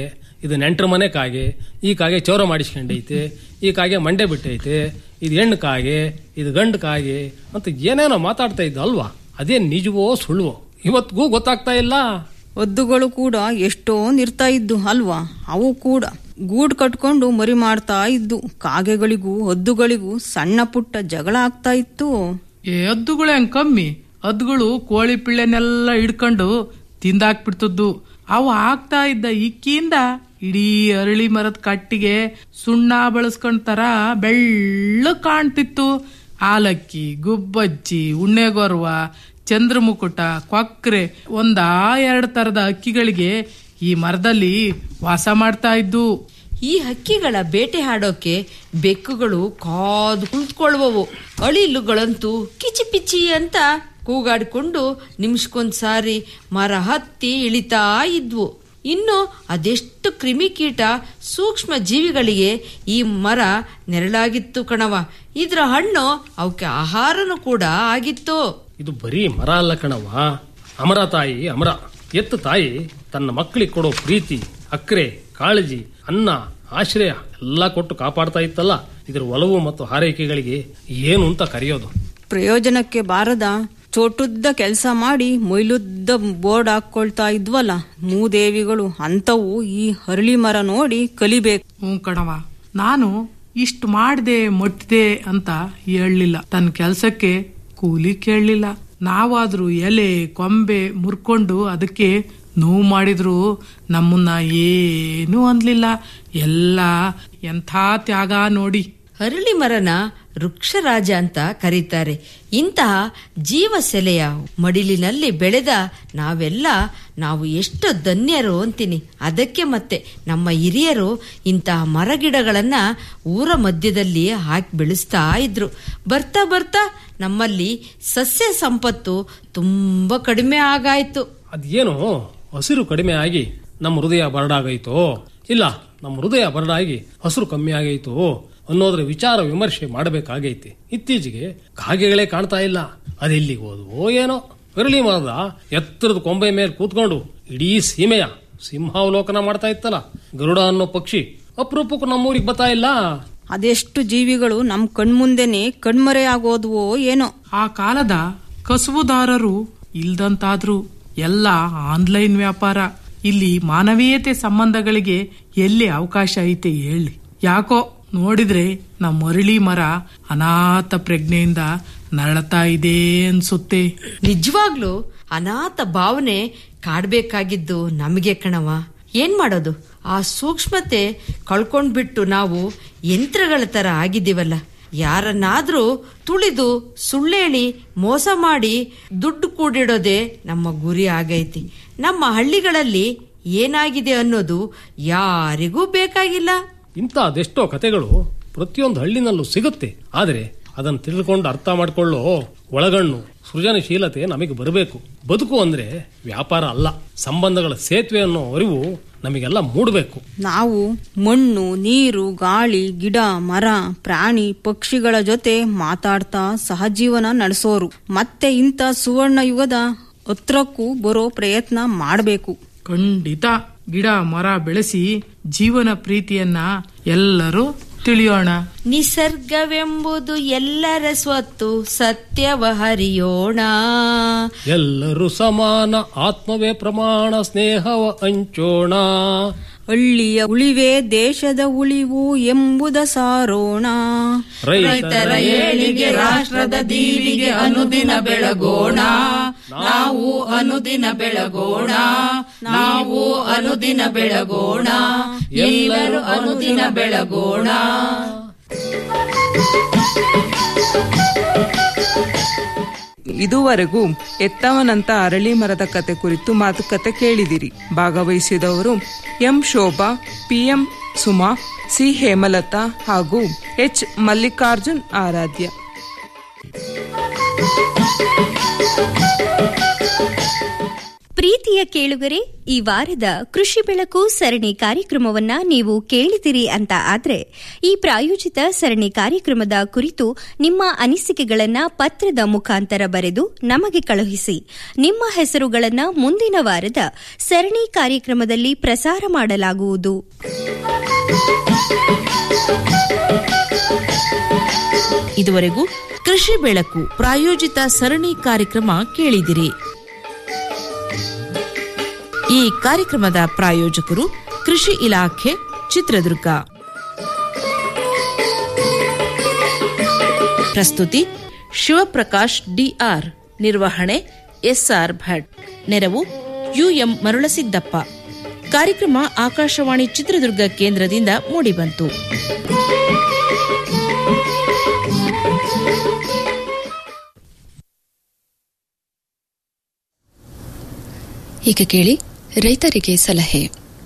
ಇದು ನೆಂಟರ ಮನೆ ಕಾಗೆ ಈ ಕಾಗೆ ಚೌರ ಮಾಡಿಸ್ಕೊಂಡೈತೆ ಈ ಕಾಗೆ ಮಂಡೆ ಬಿಟ್ಟೈತೆ ಇದು ಹೆಣ್ಣು ಕಾಗೆ ಇದು ಗಂಡು ಕಾಗೆ ಅಂತ ಏನೇನೋ ಮಾತಾಡ್ತಾ ಇದ್ದ ಅಲ್ವಾ ಅದೇ ನಿಜವೋ ಸುಳ್ಳುವೋ ಇವತ್ತಿಗೂ ಗೊತ್ತಾಗ್ತಾ ಇಲ್ಲ ಒದ್ದುಗಳು ಕೂಡ ಎಷ್ಟೊಂದ್ ಇರ್ತಾ ಇದ್ದು ಅಲ್ವಾ ಅವು ಕೂಡ ಗೂಡ್ ಕಟ್ಕೊಂಡು ಮರಿ ಮಾಡ್ತಾ ಇದ್ದು ಕಾಗೆಗಳಿಗೂ ಒದ್ದುಗಳಿಗೂ ಸಣ್ಣ ಪುಟ್ಟ ಜಗಳ ಆಗ್ತಾ ಇತ್ತು ಏ ಹದ್ದುಗಳು ಹೆಂಗ್ ಕಮ್ಮಿ ಹದ್ದುಗಳು ಕೋಳಿ ಪಿಳ್ಳೆನೆಲ್ಲ ಹಿಡ್ಕೊಂಡು ತಿಂದಾಕ್ಬಿಡ್ತದ್ದು ಅವು ಆಗ್ತಾ ಇದ್ದ ಇಕ್ಕಿಯಿಂದ ಇಡೀ ಅರಳಿ ಮರದ ಕಟ್ಟಿಗೆ ಸುಣ್ಣ ಬಳಸ್ಕೊಂಡ್ತರ ಬೆಳ್ಳ ಕಾಣ್ತಿತ್ತು ಆಲಕ್ಕಿ ಗುಬ್ಬಚ್ಚಿ ಉಣ್ಣೆಗೊರ್ವ ಚಂದ್ರಮುಕುಟ ಕೊಕ್ರೆ ಒಂದಾ ಎರಡು ತರದ ಅಕ್ಕಿಗಳಿಗೆ ಈ ಮರದಲ್ಲಿ ವಾಸ ಮಾಡ್ತಾ ಇದ್ದು ಈ ಹಕ್ಕಿಗಳ ಬೇಟೆ ಹಾಡೋಕೆ ಬೆಕ್ಕುಗಳು ಕಾದು ಕುಳಿತುಕೊಳ್ಳುವವು ಅಳಿಲುಗಳಂತೂ ಕಿಚಿ ಪಿಚಿ ಅಂತ ಕೂಗಾಡಿಕೊಂಡು ನಿಮಿಷಕ್ಕೊಂದ್ ಸಾರಿ ಮರ ಹತ್ತಿ ಇಳಿತಾ ಇದ್ವು ಇನ್ನು ಅದೆಷ್ಟು ಕ್ರಿಮಿಕೀಟ ಸೂಕ್ಷ್ಮ ಜೀವಿಗಳಿಗೆ ಈ ಮರ ನೆರಳಾಗಿತ್ತು ಕಣವ ಇದ್ರ ಹಣ್ಣು ಅವಕ್ಕೆ ಆಹಾರನೂ ಕೂಡ ಆಗಿತ್ತು ಇದು ಬರೀ ಮರ ಅಲ್ಲ ಕಣವ ಅಮರ ತಾಯಿ ಅಮರ ಎತ್ತು ತಾಯಿ ತನ್ನ ಮಕ್ಕಳಿಗೆ ಕೊಡೋ ಪ್ರೀತಿ ಅಕ್ರೆ ಕಾಳಜಿ ಅನ್ನ ಆಶ್ರಯ ಎಲ್ಲ ಕೊಟ್ಟು ಕಾಪಾಡ್ತಾ ಇತ್ತಲ್ಲ ಇದರ ಒಲವು ಮತ್ತು ಹಾರೈಕೆಗಳಿಗೆ ಏನು ಅಂತ ಕರೆಯೋದು ಪ್ರಯೋಜನಕ್ಕೆ ಬಾರದ ಚೋಟುದ್ದ ಕೆಲಸ ಮಾಡಿ ಮೊಯ್ಲುದ್ದ ಬೋರ್ಡ್ ಹಾಕೊಳ್ತಾ ಇದ್ವಲ್ಲ ಮೂದೇವಿಗಳು ಅಂತವು ಈ ಹರಳಿ ಮರ ನೋಡಿ ಕಲಿಬೇಕು ಹ್ಞೂ ಕಣವ ನಾನು ಇಷ್ಟು ಮಾಡ್ದೆ ಮೊಟ್ಟಿದೆ ಅಂತ ಹೇಳಲಿಲ್ಲ ತನ್ನ ಕೆಲ್ಸಕ್ಕೆ ಕೂಲಿ ಕೇಳಲಿಲ್ಲ ನಾವಾದ್ರೂ ಎಲೆ ಕೊಂಬೆ ಮುರ್ಕೊಂಡು ಅದಕ್ಕೆ ನೋವು ಮಾಡಿದ್ರು ನಮ್ಮನ್ನ ಏನೂ ಅನ್ಲಿಲ್ಲ ಎಲ್ಲ ಎಂಥ ತ್ಯಾಗ ನೋಡಿ ಹರಳಿ ಮರನ ವೃಕ್ಷರಾಜ ಅಂತ ಕರೀತಾರೆ ಇಂತಹ ಜೀವಸೆಲೆಯ ಮಡಿಲಿನಲ್ಲಿ ಬೆಳೆದ ನಾವೆಲ್ಲ ನಾವು ಎಷ್ಟು ಧನ್ಯರು ಅಂತೀನಿ ಅದಕ್ಕೆ ಮತ್ತೆ ನಮ್ಮ ಹಿರಿಯರು ಇಂತಹ ಮರಗಿಡಗಳನ್ನ ಊರ ಮಧ್ಯದಲ್ಲಿ ಹಾಕಿ ಬೆಳೆಸ್ತಾ ಇದ್ರು ಬರ್ತಾ ಬರ್ತಾ ನಮ್ಮಲ್ಲಿ ಸಸ್ಯ ಸಂಪತ್ತು ತುಂಬಾ ಕಡಿಮೆ ಆಗಾಯ್ತು ಅದೇನು ಹಸಿರು ಕಡಿಮೆ ಆಗಿ ನಮ್ಮ ಹೃದಯ ಬರಡಾಗೈತೋ ಇಲ್ಲ ನಮ್ಮ ಹೃದಯ ಬರಡಾಗಿ ಹಸಿರು ಕಮ್ಮಿ ಆಗೈತೋ ಅನ್ನೋದ್ರ ವಿಚಾರ ವಿಮರ್ಶೆ ಮಾಡಬೇಕಾಗೈತಿ ಇತ್ತೀಚೆಗೆ ಕಾಗೆಗಳೇ ಕಾಣ್ತಾ ಇಲ್ಲ ಅದೆಲ್ಲಿಗೆ ಹೋದ್ವೋ ಏನೋ ಅರಳಿ ಮರದ ಎತ್ತರದ ಕೊಂಬೆ ಮೇಲೆ ಕೂತ್ಕೊಂಡು ಇಡೀ ಸೀಮೆಯ ಸಿಂಹಾವಲೋಕನ ಮಾಡ್ತಾ ಇತ್ತಲ್ಲ ಗರುಡ ಅನ್ನೋ ಪಕ್ಷಿ ಅಪರೂಪಕ್ಕೂ ನಮ್ಮೂರಿಗೆ ಬರ್ತಾ ಇಲ್ಲ ಅದೆಷ್ಟು ಜೀವಿಗಳು ನಮ್ ಕಣ್ಮುಂದೆನೆ ಕಣ್ಮರೆ ಆಗೋದ್ವೋ ಏನೋ ಆ ಕಾಲದ ಕಸುಬುದಾರರು ಇಲ್ದಂತಾದ್ರು ಎಲ್ಲ ಆನ್ಲೈನ್ ವ್ಯಾಪಾರ ಇಲ್ಲಿ ಮಾನವೀಯತೆ ಸಂಬಂಧಗಳಿಗೆ ಎಲ್ಲಿ ಅವಕಾಶ ಐತೆ ಹೇಳಿ ಯಾಕೋ ನೋಡಿದ್ರೆ ನಮ್ಮ ಮರಳಿ ಮರ ಅನಾಥ ಪ್ರಜ್ಞೆಯಿಂದ ನರಳತಾ ಇದೆ ಅನ್ಸುತ್ತೆ ನಿಜವಾಗ್ಲೂ ಅನಾಥ ಭಾವನೆ ಕಾಡ್ಬೇಕಾಗಿದ್ದು ನಮಗೆ ಕಣವ ಏನ್ ಮಾಡೋದು ಆ ಸೂಕ್ಷ್ಮತೆ ಕಳ್ಕೊಂಡ್ಬಿಟ್ಟು ನಾವು ಯಂತ್ರಗಳ ತರ ಆಗಿದ್ದೀವಲ್ಲ ಯಾರನ್ನಾದ್ರೂ ತುಳಿದು ಸುಳ್ಳೇಳಿ ಮೋಸ ಮಾಡಿ ದುಡ್ಡು ಕೂಡಿಡೋದೇ ನಮ್ಮ ಗುರಿ ಆಗೈತಿ ನಮ್ಮ ಹಳ್ಳಿಗಳಲ್ಲಿ ಏನಾಗಿದೆ ಅನ್ನೋದು ಯಾರಿಗೂ ಬೇಕಾಗಿಲ್ಲ ಇಂಥ ಅದೆಷ್ಟೋ ಕತೆಗಳು ಪ್ರತಿಯೊಂದು ಹಳ್ಳಿನಲ್ಲೂ ಸಿಗುತ್ತೆ ಆದರೆ ಅದನ್ನು ತಿಳಿದುಕೊಂಡು ಅರ್ಥ ಮಾಡಿಕೊಳ್ಳೋ ಒಳಗಣ್ಣು ಸೃಜನಶೀಲತೆ ನಮಗೆ ಬರಬೇಕು ಬದುಕು ಅಂದ್ರೆ ವ್ಯಾಪಾರ ಅಲ್ಲ ಸಂಬಂಧಗಳ ಸೇತುವೆ ಅನ್ನೋ ಅರಿವು ನಮಗೆಲ್ಲ ಮೂಡಬೇಕು ನಾವು ಮಣ್ಣು ನೀರು ಗಾಳಿ ಗಿಡ ಮರ ಪ್ರಾಣಿ ಪಕ್ಷಿಗಳ ಜೊತೆ ಮಾತಾಡ್ತಾ ಸಹಜೀವನ ನಡೆಸೋರು ಮತ್ತೆ ಇಂಥ ಸುವರ್ಣ ಯುಗದ ಹತ್ರಕ್ಕೂ ಬರೋ ಪ್ರಯತ್ನ ಮಾಡಬೇಕು ಖಂಡಿತ ಗಿಡ ಮರ ಬೆಳೆಸಿ ಜೀವನ ಪ್ರೀತಿಯನ್ನ ಎಲ್ಲರೂ ತಿಳಿಯೋಣ ನಿಸರ್ಗವೆಂಬುದು ಎಲ್ಲರ ಸ್ವತ್ತು ಸತ್ಯವ ಹರಿಯೋಣ ಎಲ್ಲರೂ ಸಮಾನ ಆತ್ಮವೇ ಪ್ರಮಾಣ ಸ್ನೇಹವ ಹಂಚೋಣ ಹಳ್ಳಿಯ ಉಳಿವೆ ದೇಶದ ಉಳಿವು ಎಂಬುದ ಸಾರೋಣ ರೈತರ ಏಳಿಗೆ ರಾಷ್ಟ್ರದ ದೀವಿಗೆ ಅನುದಿನ ಬೆಳಗೋಣ ನಾವು ಅನುದಿನ ಬೆಳಗೋಣ ನಾವು ಅನುದಿನ ಬೆಳಗೋಣ ಎಲ್ಲರೂ ಅನುದಿನ ಬೆಳಗೋಣ ಇದುವರೆಗೂ ಎತ್ತವನಂತ ಅರಳಿ ಮರದ ಕತೆ ಕುರಿತು ಮಾತುಕತೆ ಕೇಳಿದಿರಿ ಭಾಗವಹಿಸಿದವರು M Shobha PM Suma C Hemalatha ಹಾಗೂ ಎಚ್ ಮಲ್ಲಿಕಾರ್ಜುನ್ ಆರಾಧ್ಯ ಪ್ರೀತಿಯ ಪ್ರೀತಿಯ ಕೇಳುಗರೆ ಈ ವಾರದ ಕೃಷಿ ಬೆಳಕು ಸರಣಿ ಕಾರ್ಯಕ್ರಮವನ್ನ ನೀವು ಕೇಳಿದಿರಿ ಅಂತ ಆದ್ರೆ ಈ ಪ್ರಾಯೋಜಿತ ಸರಣಿ ಕಾರ್ಯಕ್ರಮದ ಕುರಿತು ನಿಮ್ಮ ಅನಿಸಿಕೆಗಳನ್ನ ಪತ್ರದ ಮುಖಾಂತರ ಬರೆದು ನಮಗೆ ಕಳುಹಿಸಿ ನಿಮ್ಮ ಹೆಸರುಗಳನ್ನ ಮುಂದಿನ ವಾರದ ಸರಣಿ ಕಾರ್ಯಕ್ರಮದಲ್ಲಿ ಪ್ರಸಾರ ಮಾಡಲಾಗುವುದು ಇದುವರೆಗೂ ಕೃಷಿ ಬೆಳಕು ಪ್ರಾಯೋಜಿತ ಸರಣಿ ಕಾರ್ಯಕ್ರಮ ಕೇಳಿದಿರಿ ಈ ಕಾರ್ಯಕ್ರಮದ ಪ್ರಾಯೋಜಕರು ಕೃಷಿ ಇಲಾಖೆ ಚಿತ್ರದುರ್ಗ ಪ್ರಸ್ತುತಿ ಶಿವಪ್ರಕಾಶ್ ಡಿಆರ್ ನಿರ್ವಹಣೆ ಎಸ್ಆರ್ ಭಟ್ ನೆರವು ಯುಎಂ ಮರುಳಸಿದ್ದಪ್ಪ ಕಾರ್ಯಕ್ರಮ ಆಕಾಶವಾಣಿ ಚಿತ್ರದುರ್ಗ ಕೇಂದ್ರದಿಂದ ಮೂಡಿಬಂತು ಈಗ ಕೇಳಿ ರೈತರಿಗೆ ಸಲಹೆ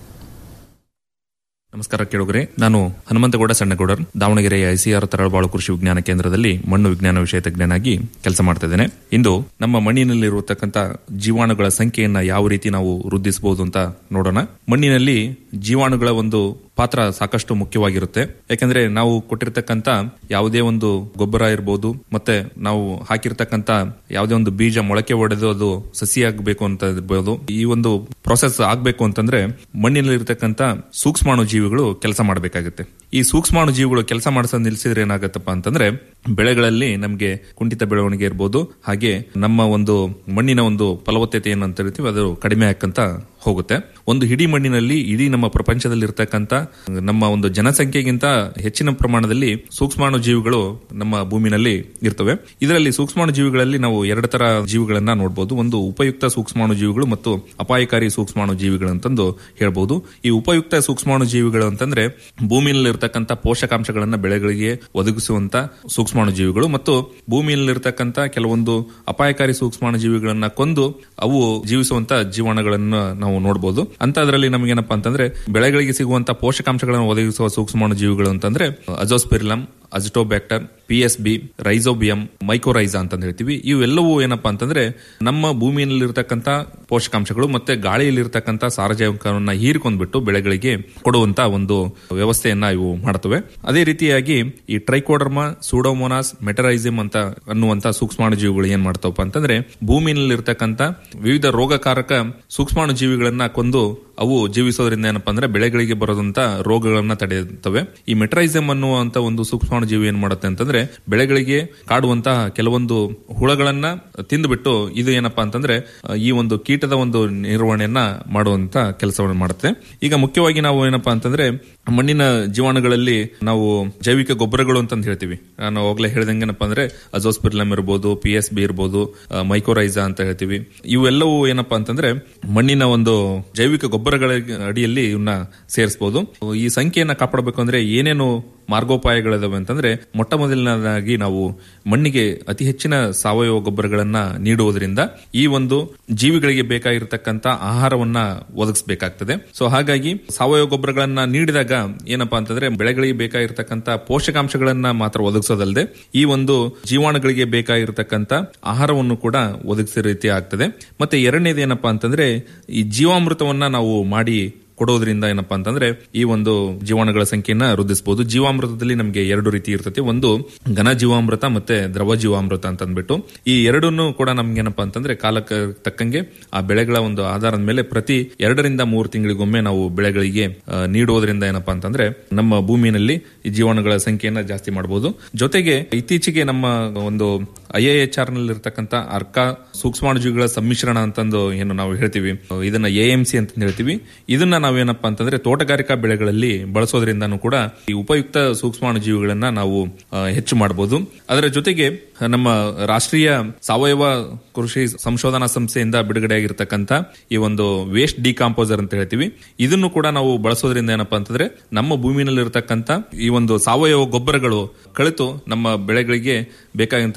ನಮಸ್ಕಾರ ಕೇಳುಗರೆ ನಾನು ಹನುಮಂತಗೌಡ ಸಣ್ಣಗೌಡರ್ ದಾವಣಗೆರೆಯ ಐಸಿಆರ್ ತರಳಬಾಳು ಕೃಷಿ ವಿಜ್ಞಾನ ಕೇಂದ್ರದಲ್ಲಿ ಮಣ್ಣು ವಿಜ್ಞಾನ ವಿಷಯ ತಜ್ಞನಾಗಿ ಕೆಲಸ ಮಾಡ್ತಾ ಇದ್ದೇನೆ ಇಂದು ನಮ್ಮ ಮಣ್ಣಿನಲ್ಲಿರುವತಕ್ಕಂಥ ಜೀವಾಣುಗಳ ಸಂಖ್ಯೆಯನ್ನ ಯಾವ ರೀತಿ ನಾವು ವೃದ್ಧಿಸಬಹುದು ಅಂತ ನೋಡೋಣ ಮಣ್ಣಿನಲ್ಲಿ ಜೀವಾಣುಗಳ ಒಂದು ಪಾತ್ರ ಸಾಕಷ್ಟು ಮುಖ್ಯವಾಗಿರುತ್ತೆ ಯಾಕಂದ್ರೆ ನಾವು ಕೊಟ್ಟಿರ್ತಕ್ಕಂಥ ಯಾವುದೇ ಒಂದು ಗೊಬ್ಬರ ಇರಬಹುದು ಮತ್ತೆ ನಾವು ಹಾಕಿರ್ತಕ್ಕಂಥ ಯಾವುದೇ ಒಂದು ಬೀಜ ಮೊಳಕೆ ಒಡೆದು ಅದು ಸಸಿ ಆಗಬೇಕು ಅಂತ ಇರ್ಬೋದು ಈ ಒಂದು ಪ್ರೊಸೆಸ್ ಆಗ್ಬೇಕು ಅಂತಂದ್ರೆ ಮಣ್ಣಿನಲ್ಲಿರ್ತಕ್ಕಂಥ ಸೂಕ್ಷ್ಮಾಣು ಜೀವಿಗಳು ಕೆಲಸ ಮಾಡಬೇಕಾಗುತ್ತೆ ಈ ಸೂಕ್ಷ್ಮಾಣು ಜೀವಿಗಳು ಕೆಲಸ ಮಾಡಿಸೋದು ನಿಲ್ಸಿದ್ರೆ ಏನಾಗತ್ತಪ್ಪ ಅಂತಂದ್ರೆ ಬೆಳೆಗಳಲ್ಲಿ ನಮಗೆ ಕುಂಠಿತ ಬೆಳವಣಿಗೆ ಇರ್ಬೋದು ಹಾಗೆ ನಮ್ಮ ಒಂದು ಮಣ್ಣಿನ ಒಂದು ಫಲವತ್ತತೆ ಏನು ಅಂತ ಹೇಳ್ತೀವಿ ಅದು ಕಡಿಮೆ ಆಕ್ಕಂತ ಹೋಗುತ್ತೆ ಒಂದು ಇಡೀ ಮಣ್ಣಿನಲ್ಲಿ ಇಡೀ ನಮ್ಮ ಪ್ರಪಂಚದಲ್ಲಿ ಇರ್ತಕ್ಕಂಥ ನಮ್ಮ ಒಂದು ಜನಸಂಖ್ಯೆಗಿಂತ ಹೆಚ್ಚಿನ ಪ್ರಮಾಣದಲ್ಲಿ ಸೂಕ್ಷ್ಮಾಣು ಜೀವಿಗಳು ನಮ್ಮ ಭೂಮಿನಲ್ಲಿ ಇರ್ತವೆ ಇದರಲ್ಲಿ ಸೂಕ್ಷ್ಮಾಣು ಜೀವಿಗಳಲ್ಲಿ ನಾವು ಎರಡು ತರ ಜೀವಿಗಳನ್ನ ನೋಡಬಹುದು ಒಂದು ಉಪಯುಕ್ತ ಸೂಕ್ಷ್ಮಾಣು ಜೀವಿಗಳು ಮತ್ತು ಅಪಾಯಕಾರಿ ಸೂಕ್ಷ್ಮಾಣು ಜೀವಿಗಳು ಅಂತಂದು ಹೇಳ್ಬಹುದು ಈ ಉಪಯುಕ್ತ ಸೂಕ್ಷ್ಮಾಣು ಜೀವಿಗಳು ಅಂತಂದ್ರೆ ಭೂಮಿಯಲ್ಲಿ ಇರ್ತಕ್ಕಂಥ ಪೋಷಕಾಂಶಗಳನ್ನ ಬೆಳೆಗಳಿಗೆ ಒದಗಿಸುವಂತ ಸೂಕ್ಷ್ಮಾಣು ಜೀವಿಗಳು ಮತ್ತು ಭೂಮಿಯಲ್ಲಿರ್ತಕ್ಕಂಥ ಕೆಲವೊಂದು ಅಪಾಯಕಾರಿ ಸೂಕ್ಷ್ಮಾಣು ಜೀವಿಗಳನ್ನ ಕೊಂದು ಅವು ಜೀವಿಸುವಂತ ಜೀವಾಣುಗಳನ್ನ ನಾವು ನೋಡಬಹುದು ಅಂತ ಅದರಲ್ಲಿ ನಮಗೇನಪ್ಪಾ ಅಂತಂದ್ರೆ ಬೆಳೆಗಳಿಗೆ ಸಿಗುವಂತ ಪೋಷಕಾಂಶಗಳನ್ನು ಒದಗಿಸುವ ಸೂಕ್ಷ್ಮಾಣು ಜೀವಿಗಳು ಅಂತಂದ್ರೆ azospirillum azotobacter P S B rhizobium mycorrhiza ಅಂತ ಹೇಳ್ತೀವಿ ಇವೆಲ್ಲವೂ ಏನಪ್ಪಾ ಅಂತಂದ್ರೆ ನಮ್ಮ ಭೂಮಿಯಲ್ಲಿರ್ತಕ್ಕಂಥ ಪೋಷಕಾಂಶಗಳು ಮತ್ತೆ ಗಾಳಿಯಲ್ಲಿರ್ತಕ್ಕಂಥ ಸಾರಜನಕವನ್ನ ಹೀರಿಕೊಂಡ್ಬಿಟ್ಟು ಬೆಳೆಗಳಿಗೆ ಕೊಡುವಂತ ಒಂದು ವ್ಯವಸ್ಥೆಯನ್ನ ಇವು ಮಾಡ್ತವೆ ಅದೇ ರೀತಿಯಾಗಿ ಈ ಟ್ರೈಕೋಡರ್ಮಾ ಸೂಡೋಮೋನಾಸ್ ಮೆಟರೈಸಿಮ್ ಅಂತ ಅನ್ನುವಂತ ಸೂಕ್ಷ್ಮಾಣು ಜೀವಿಗಳು ಏನ್ ಮಾಡ್ತಾವಪ್ಪ ಅಂತಂದ್ರೆ ಭೂಮಿಯಲ್ಲಿರ್ತಕ್ಕಂಥ ವಿವಿಧ ರೋಗಕಾರಕ ಸೂಕ್ಷ್ಮಾಣು ಜೀವಿಗಳನ್ನ ಕೊಂದು ಅವು ಜೀವಿಸೋದ್ರಿಂದ ಏನಪ್ಪಾ ಅಂದ್ರೆ ಬೆಳೆಗಳಿಗೆ ಬರೋದಂತ ರೋಗಗಳನ್ನ ತಡೆಯುತ್ತವೆ ಈ ಮೆಟ್ರೈಸಮ್ ಅನ್ನುವಂತ ಒಂದು ಸೂಕ್ಷ್ಮಾಣು ಜೀವಿ ಏನ್ ಮಾಡುತ್ತೆ ಅಂತಂದ್ರೆ ಬೆಳೆಗಳಿಗೆ ಕಾಡುವಂತಹ ಕೆಲವೊಂದು ಹುಳಗಳನ್ನ ತಿಂದುಬಿಟ್ಟು ಇದು ಏನಪ್ಪಾ ಅಂತಂದ್ರೆ ಈ ಒಂದು ಕೀಟದ ಒಂದು ನಿರ್ವಹಣೆಯನ್ನ ಮಾಡುವಂತ ಕೆಲಸವನ್ನು ಮಾಡುತ್ತೆ ಈಗ ಮುಖ್ಯವಾಗಿ ನಾವು ಏನಪ್ಪಾ ಅಂತಂದ್ರೆ ಮಣ್ಣಿನ ಜೀವಾಣುಗಳಲ್ಲಿ ನಾವು ಜೈವಿಕ ಗೊಬ್ಬರಗಳು ಅಂತ ಹೇಳ್ತೀವಿ ನಾನು ಹೋಗ್ಲೇ ಹೇಳ್ದಂಗೆ ಏನಪ್ಪಾ ಅಂದ್ರೆ ಅಜೋಸ್ಪಿರ್ಲಮ್ ಇರ್ಬೋದು ಪಿ ಎಸ್ ಬಿ ಇರ್ಬೋದು ಮೈಕೋರೈಸಾ ಅಂತ ಹೇಳ್ತೀವಿ ಇವೆಲ್ಲವೂ ಏನಪ್ಪಾ ಅಂತಂದ್ರೆ ಮಣ್ಣಿನ ಒಂದು ಜೈವಿಕ ಗೊಬ್ಬರಗಳ ಅಡಿಯಲ್ಲಿ ಇವನ್ನ ಸೇರಿಸಬಹುದು ಈ ಸಂಖ್ಯೆಯನ್ನ ಕಾಪಾಡಬೇಕು ಅಂದ್ರೆ ಏನೇನು ಮಾರ್ಗೋಪಾಯಗಳಿದಾವೆ ಅಂತಂದ್ರೆ ಮೊಟ್ಟ ಮೊದಲನೇದಾಗಿ ನಾವು ಮಣ್ಣಿಗೆ ಅತಿ ಹೆಚ್ಚಿನ ಸಾವಯವ ಗೊಬ್ಬರಗಳನ್ನ ನೀಡುವುದರಿಂದ ಈ ಒಂದು ಜೀವಿಗಳಿಗೆ ಬೇಕಾಗಿರತಕ್ಕಂತ ಆಹಾರವನ್ನ ಒದಗಿಸಬೇಕಾಗ್ತದೆ ಸೊ ಹಾಗಾಗಿ ಸಾವಯವ ಗೊಬ್ಬರಗಳನ್ನ ನೀಡಿದಾಗ ಏನಪ್ಪಾ ಅಂತಂದ್ರೆ ಬೆಳೆಗಳಿಗೆ ಬೇಕಾಗಿರ್ತಕ್ಕಂತ ಪೋಷಕಾಂಶಗಳನ್ನ ಮಾತ್ರ ಒದಗಿಸೋದಲ್ಲದೆ ಈ ಒಂದು ಜೀವಾಣುಗಳಿಗೆ ಬೇಕಾಗಿರ್ತಕ್ಕಂತ ಆಹಾರವನ್ನು ಕೂಡ ಒದಗಿಸೋ ರೀತಿ ಆಗ್ತದೆ ಮತ್ತೆ ಎರಡನೇದು ಏನಪ್ಪಾ ಅಂತಂದ್ರೆ ಈ ಜೀವಾಮೃತವನ್ನ ನಾವು ಮಾಡಿ ಕೊಡೋದ್ರಿಂದ ಏನಪ್ಪಾ ಅಂತಂದ್ರೆ ಈ ಒಂದು ಜೀವಾಣುಗಳ ಸಂಖ್ಯೆಯನ್ನ ವೃದ್ಧಿಸಬಹುದು ಜೀವಾಮೃತದಲ್ಲಿ ನಮಗೆ ಎರಡು ರೀತಿ ಇರ್ತದೆ ಒಂದು ಘನ ಜೀವಾಮೃತ ಮತ್ತೆ ದ್ರವ ಜೀವಾಮೃತ ಅಂತ ಅಂದ್ಬಿಟ್ಟು ಈ ಎರಡನ್ನು ಕೂಡ ನಮ್ಗೆ ಏನಪ್ಪಾ ಅಂತಂದ್ರೆ ಕಾಲಕ್ಕೆ ತಕ್ಕಂಗೆ ಆ ಬೆಳೆಗಳ ಒಂದು ಆಧಾರದ ಮೇಲೆ ಪ್ರತಿ ಎರಡರಿಂದ ಮೂರು ತಿಂಗಳಿಗೊಮ್ಮೆ ನಾವು ಬೆಳೆಗಳಿಗೆ ಆ, ನೀಡುವುದರಿಂದ ಏನಪ್ಪಾ ಅಂತಂದ್ರೆ ನಮ್ಮ ಭೂಮಿಯಲ್ಲಿ ಈ ಜೀವಾಣುಗಳ ಸಂಖ್ಯೆಯನ್ನ ಜಾಸ್ತಿ ಮಾಡಬಹುದು ಜೊತೆಗೆ ಇತ್ತೀಚೆಗೆ ನಮ್ಮ ಒಂದು ಐ ಎ ಎಚ್ ಆರ್ ನಲ್ಲಿ ಇರ್ತಕ್ಕಂಥ ಅರ್ಕ ಸೂಕ್ಷ್ಮಾಣುಜೀವಿಗಳ ಸಮ್ಮಿಶ್ರಣ ಅಂತಂದು ಏನು ನಾವು ಹೇಳ್ತೀವಿ ಇದನ್ನ ಎ ಎಂ ಸಿ ಅಂತ ಹೇಳ್ತೀವಿ ಇದನ್ನ ನಾವೇನಪ್ಪಾ ಅಂತಂದ್ರೆ ತೋಟಗಾರಿಕಾ ಬೆಳೆಗಳಲ್ಲಿ ಬಳಸೋದ್ರಿಂದನೂ ಕೂಡ ಈ ಉಪಯುಕ್ತ ಸೂಕ್ಷ್ಮಾಣು ಜೀವಿಗಳನ್ನ ನಾವು ಆ, ಹೆಚ್ಚು ಮಾಡಬಹುದು ಅದರ ಜೊತೆಗೆ ನಮ್ಮ ರಾಷ್ಟ್ರೀಯ ಸಾವಯವ ಕೃಷಿ ಸಂಶೋಧನಾ ಸಂಸ್ಥೆಯಿಂದ ಬಿಡುಗಡೆಯಾಗಿರ್ತಕ್ಕಂಥ ಈ ಒಂದು ವೇಸ್ಟ್ ಡಿಕಾಂಪೋಸರ್ ಅಂತ ಹೇಳ್ತೀವಿ ಇದನ್ನು ಕೂಡ ನಾವು ಬಳಸೋದ್ರಿಂದ ಏನಪ್ಪಾ ಅಂತಂದ್ರೆ ನಮ್ಮ ಭೂಮಿನಲ್ಲಿ ಇರತಕ್ಕಂತ ಈ ಒಂದು ಸಾವಯವ ಗೊಬ್ಬರಗಳು ಕಳಿತು ನಮ್ಮ ಬೆಳೆಗಳಿಗೆ ಬೇಕಾಗಿರ್ತಕ್ಕಂಥ ಪೋಷಕ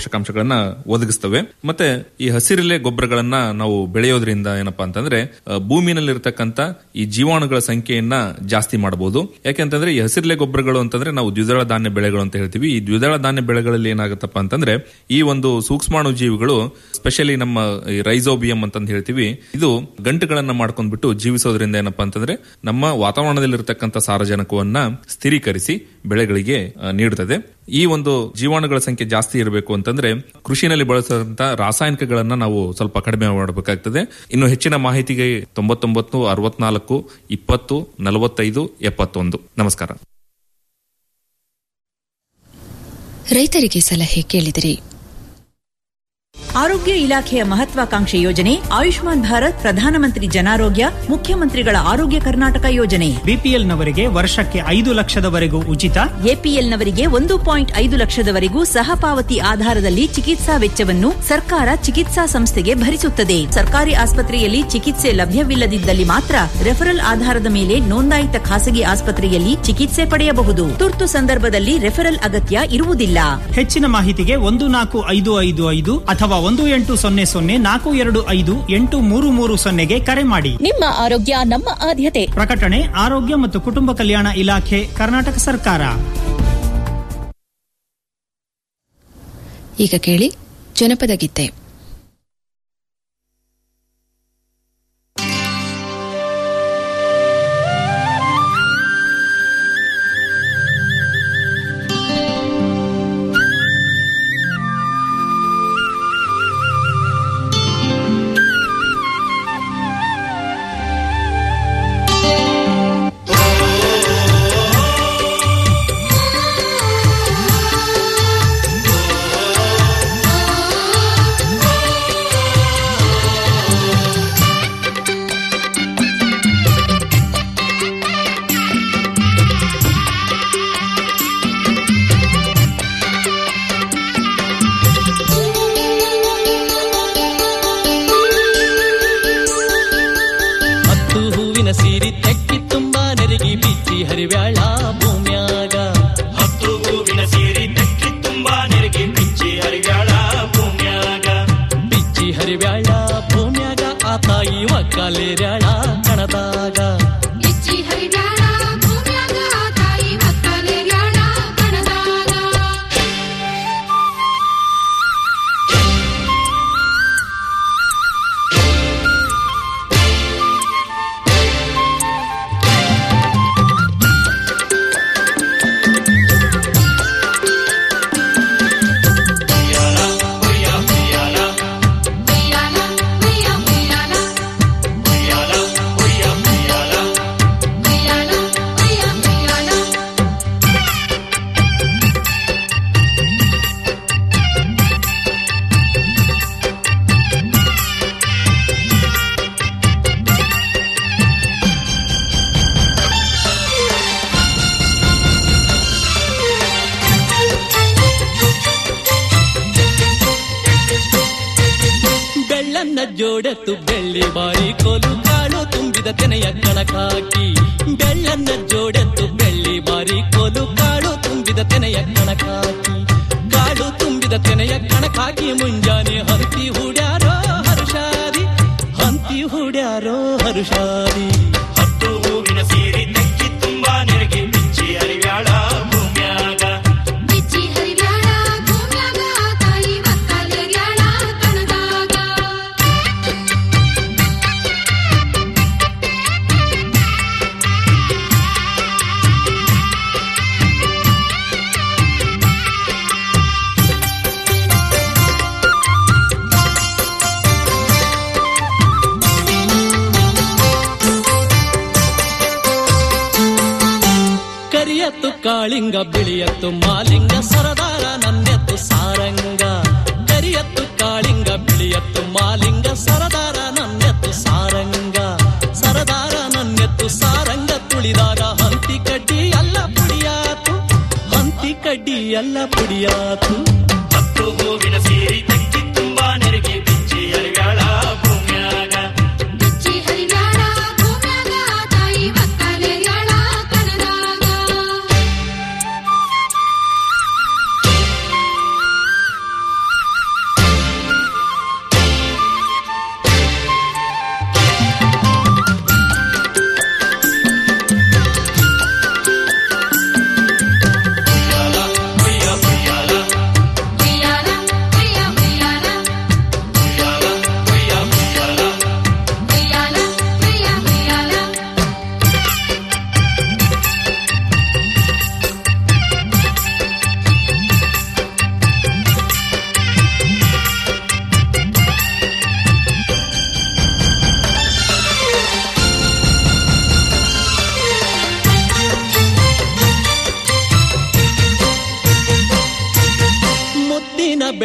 ಪೋಷಕಾಂಶಗಳನ್ನ ಒದಗಿಸ್ತವೆ ಮತ್ತೆ ಈ ಹಸಿರೆಲೆ ಗೊಬ್ಬರಗಳನ್ನ ನಾವು ಬೆಳೆಯೋದ್ರಿಂದ ಏನಪ್ಪಾ ಅಂತಂದ್ರೆ ಆ, ಭೂಮಿನಲ್ಲಿರ್ತಕ್ಕಂಥ ಈ ಜೀವಾಣುಗಳ ಸಂಖ್ಯೆಯನ್ನ ಜಾಸ್ತಿ ಮಾಡಬಹುದು ಯಾಕೆಂತಂದ್ರೆ ಈ ಹಸಿರೆಲೆ ಗೊಬ್ಬರಗಳು ಅಂತಂದ್ರೆ ನಾವು ದ್ವಿದಳ ಧಾನ್ಯ ಬೆಳೆಗಳು ಅಂತ ಹೇಳ್ತೀವಿ ಈ ದ್ವಿದಳ ಧಾನ್ಯ ಬೆಳೆಗಳಲ್ಲಿ ಏನಾಗುತ್ತಪ್ಪ ಅಂತಂದ್ರೆ ಈ ಒಂದು ಸೂಕ್ಷ್ಮಾಣು ಜೀವಿಗಳು ಸ್ಪೆಷಲಿ ನಮ್ಮ ಈ ರೈಸೋಬಿಯಂ ಅಂತಂದು ಹೇಳ್ತೀವಿ ಇದು ಗಂಟುಗಳನ್ನ ಮಾಡ್ಕೊಂಡ್ಬಿಟ್ಟು ಜೀವಿಸೋದ್ರಿಂದ ಏನಪ್ಪಾ ಅಂತಂದ್ರೆ ನಮ್ಮ ವಾತಾವರಣದಲ್ಲಿರ್ತಕ್ಕಂಥ ಸಾರಜನಕವನ್ನ ಸ್ಥಿರೀಕರಿಸಿ ಬೆಳೆಗಳಿಗೆ ಆ, ನೀಡುತ್ತದೆ ಈ ಒಂದು ಜೀವಾಣುಗಳ ಸಂಖ್ಯೆ ಜಾಸ್ತಿ ಇರಬೇಕು ಅಂತಂದ್ರೆ ಕೃಷಿನಲ್ಲಿ ಬಳಸುವಂತ ರಾಸಾಯನಿಕಗಳನ್ನ ನಾವು ಸ್ವಲ್ಪ ಕಡಿಮೆ ಮಾಡಬೇಕಾಗ್ತದೆ ಇನ್ನು ಹೆಚ್ಚಿನ ಮಾಹಿತಿಗೆ ತೊಂಬತ್ತೊಂಬತ್ತು ಅರವತ್ನಾಲ್ಕು ಇಪ್ಪತ್ತು ನಲವತ್ತೈದು ಎಪ್ಪತ್ತೊಂದು ನಮಸ್ಕಾರ ರೈತರಿಗೆ ಸಲಹೆ ಕೇಳಿದಿರಿ ಆರೋಗ್ಯ ಇಲಾಖೆಯ ಮಹತ್ವಾಕಾಂಕ್ಷೆ ಯೋಜನೆ ಆಯುಷ್ಮಾನ್ ಭಾರತ್ ಪ್ರಧಾನಮಂತ್ರಿ ಜನಾರೋಗ್ಯ ಮುಖ್ಯಮಂತ್ರಿಗಳ ಆರೋಗ್ಯ ಕರ್ನಾಟಕ ಯೋಜನೆ ಬಿಪಿಎಲ್ನವರಿಗೆ ವರ್ಷಕ್ಕೆ ಐದು ಲಕ್ಷದವರೆಗೂ ಉಚಿತ ಎಪಿಎಲ್ನವರಿಗೆ ಒಂದು ಪಾಯಿಂಟ್ ಐದು ಲಕ್ಷದವರೆಗೂ ಸಹಪಾವತಿ ಆಧಾರದಲ್ಲಿ ಚಿಕಿತ್ಸಾ ವೆಚ್ಚವನ್ನು ಸರ್ಕಾರ ಚಿಕಿತ್ಸಾ ಸಂಸ್ಥೆಗೆ ಭರಿಸುತ್ತದೆ ಸರ್ಕಾರಿ ಆಸ್ಪತ್ರೆಯಲ್ಲಿ ಚಿಕಿತ್ಸೆ ಲಭ್ಯವಿಲ್ಲದಿದ್ದಲ್ಲಿ ಮಾತ್ರ ರೆಫರಲ್ ಆಧಾರದ ಮೇಲೆ ನೋಂದಾಯಿತ ಖಾಸಗಿ ಆಸ್ಪತ್ರೆಯಲ್ಲಿ ಚಿಕಿತ್ಸೆ ಪಡೆಯಬಹುದು ತುರ್ತು ಸಂದರ್ಭದಲ್ಲಿ ರೆಫರಲ್ ಅಗತ್ಯ ಇರುವುದಿಲ್ಲ ಹೆಚ್ಚಿನ ಮಾಹಿತಿಗೆ ಒಂದು ನಾಲ್ಕು ಐದು ಐದು ಐದು ಅಥವಾ ಒಂದು ಎಂಟು ಸೊನ್ನೆ ಸೊನ್ನೆ ನಾಲ್ಕು ಎರಡು ಐದು ಎಂಟು ಮೂರು ಮೂರು ಸೊನ್ನೆಗೆ ಕರೆ ಮಾಡಿ ನಿಮ್ಮ ಆರೋಗ್ಯ ನಮ್ಮ ಆದ್ಯತೆ ಪ್ರಕಟಣೆ ಆರೋಗ್ಯ ಮತ್ತು ಕುಟುಂಬ ಕಲ್ಯಾಣ ಇಲಾಖೆ ಕರ್ನಾಟಕ ಸರ್ಕಾರ ಈಗ ಕೇಳಿ ಜನಪದ ಗೀತೆ ಹತ್ತು ಹೂವಿನ ಸೀರಿ ತೆಕ್ಕಿ ತುಂಬಾ ನೆರಗಿ ಬಿಚ್ಚಿ ಹರಿವ್ಯಾಳ ಭೂಮ್ಯಾಗ ಹತ್ತು ಹೂವಿನ ಸೀರಿ ತೆಕ್ಕಿ ತುಂಬಾ ನೆರಗಿ ಬಿಚ್ಚಿ ಹರಿವ್ಯಾಳ ಭೂಮ್ಯಾಗ ಬಿಚ್ಚಿ ಹರಿವ್ಯಾಳ ಭೂಮ್ಯಾಗ ಆ ತಾಯಿ ಒಕ್ಕಲೇರ್ಯಾಳ ಕಣದಾಗ ಬಿಚ್ಚಿ ಹರಿದಾಳ ಭೂಮ್ಯಾಗ ತಾಯಿ ಮಕ್ಕಳೆರ್ಯಾಳ ಕಣದಾಗ ಉಯ್ಯಾಲ ಉಯ್ಯ ಉಯ್ಯಾಲ ಉಯ್ಯಾಲ ಉಯ್ಯ ಉಯ್ಯಾಲ ಉಯ್ಯಾಲ ಉಯ್ಯ ಉಯ್ಯಾಲ ಬೆಳ್ಳನ್ನ ಜೋಡೆತ್ತು ಬೆಳ್ಳಿ ಬಾರಿ ಕೋಲು ಕಾಳು ತುಂಬಿದ ತೆನೆಯ ಕಣಕಾಕಿ ಬೆಳ್ಳನ್ನ ಜೋಡೆತ್ತು ಬೆಳ್ಳಿ ಬಾರಿ ಕೋಲು ಕಾಳು ತುಂಬಿದ ತೆನೆಯ ಕಣಕಾಕಿ ಕಾಳು ತುಂಬಿದ ತೆನೆಯ ಕಣಕಾಕಿ ಮುಂಜಾನೆ ಹಂತಿ ಹೂಡ್ಯಾರೋ ಹರುಷಾದಿ ಹಂತಿ ಹೂಡ್ಯಾರೋ ಹರುಷಾದಿ ಹತ್ತು ಹೂವಿನ ಸೀರಿ ತೆಕ್ಕಿ ತುಂಬಾ ನೆರಗಿ ಬಿಚ್ಚಿ ಹರಿವ್ಯಾಳ ಭೂಮ್ಯಾಗ ಬಿಚ್ಚಿ ಹರಿದಾಳ ಭೂಮ್ಯಾಗ ತಾಯಿ ಮಕ್ಕಳೆರ್ಯಾಳ ಕಣದಾಗ ಕರಿಯತ್ತು ಕಾಳಿಂಗ ಬಿಳಿಯತ್ತು ಮಾಲಿಂಗ ಸರದಾರ ನನ್ನೆತ್ತು ಸಾರಂಗ ಕರಿಯತ್ತು ಕಾಳಿಂಗ ಬಿಳಿಯತ್ತು ಮಾಲಿಂಗ ಸರದಾರ ನನ್ನೆತ್ತು ಸಾರಂಗ ಸರದಾರ ನನ್ನೆತ್ತು ಸಾರಂಗ ತುಳಿದಾಗ ಹಂತಿ ಕಡ್ಡಿ ಎಲ್ಲ ಪುಡಿಯಾತು ಹಂತಿ ಕಡ್ಡಿ ಎಲ್ಲ ಪುಡಿಯಾತು ಹತ್ತು ಹೂವಿನ ಸೀರಿ ತೆಕ್ಕಿ ತುಂಬಾ ನೆರಗಿ ಬಿಚ್ಚಿ ಅರಿಗಾಳ ಭೂಮ್ಯಾಗ ಬಿಚ್ಚಿ ಹರಿದಾಳ ಭೂಮ್ಯಾಗ ತಾಯಿ ಮಕ್ಕಳೆರ್ಯಾಳ ಕಣದಾಗ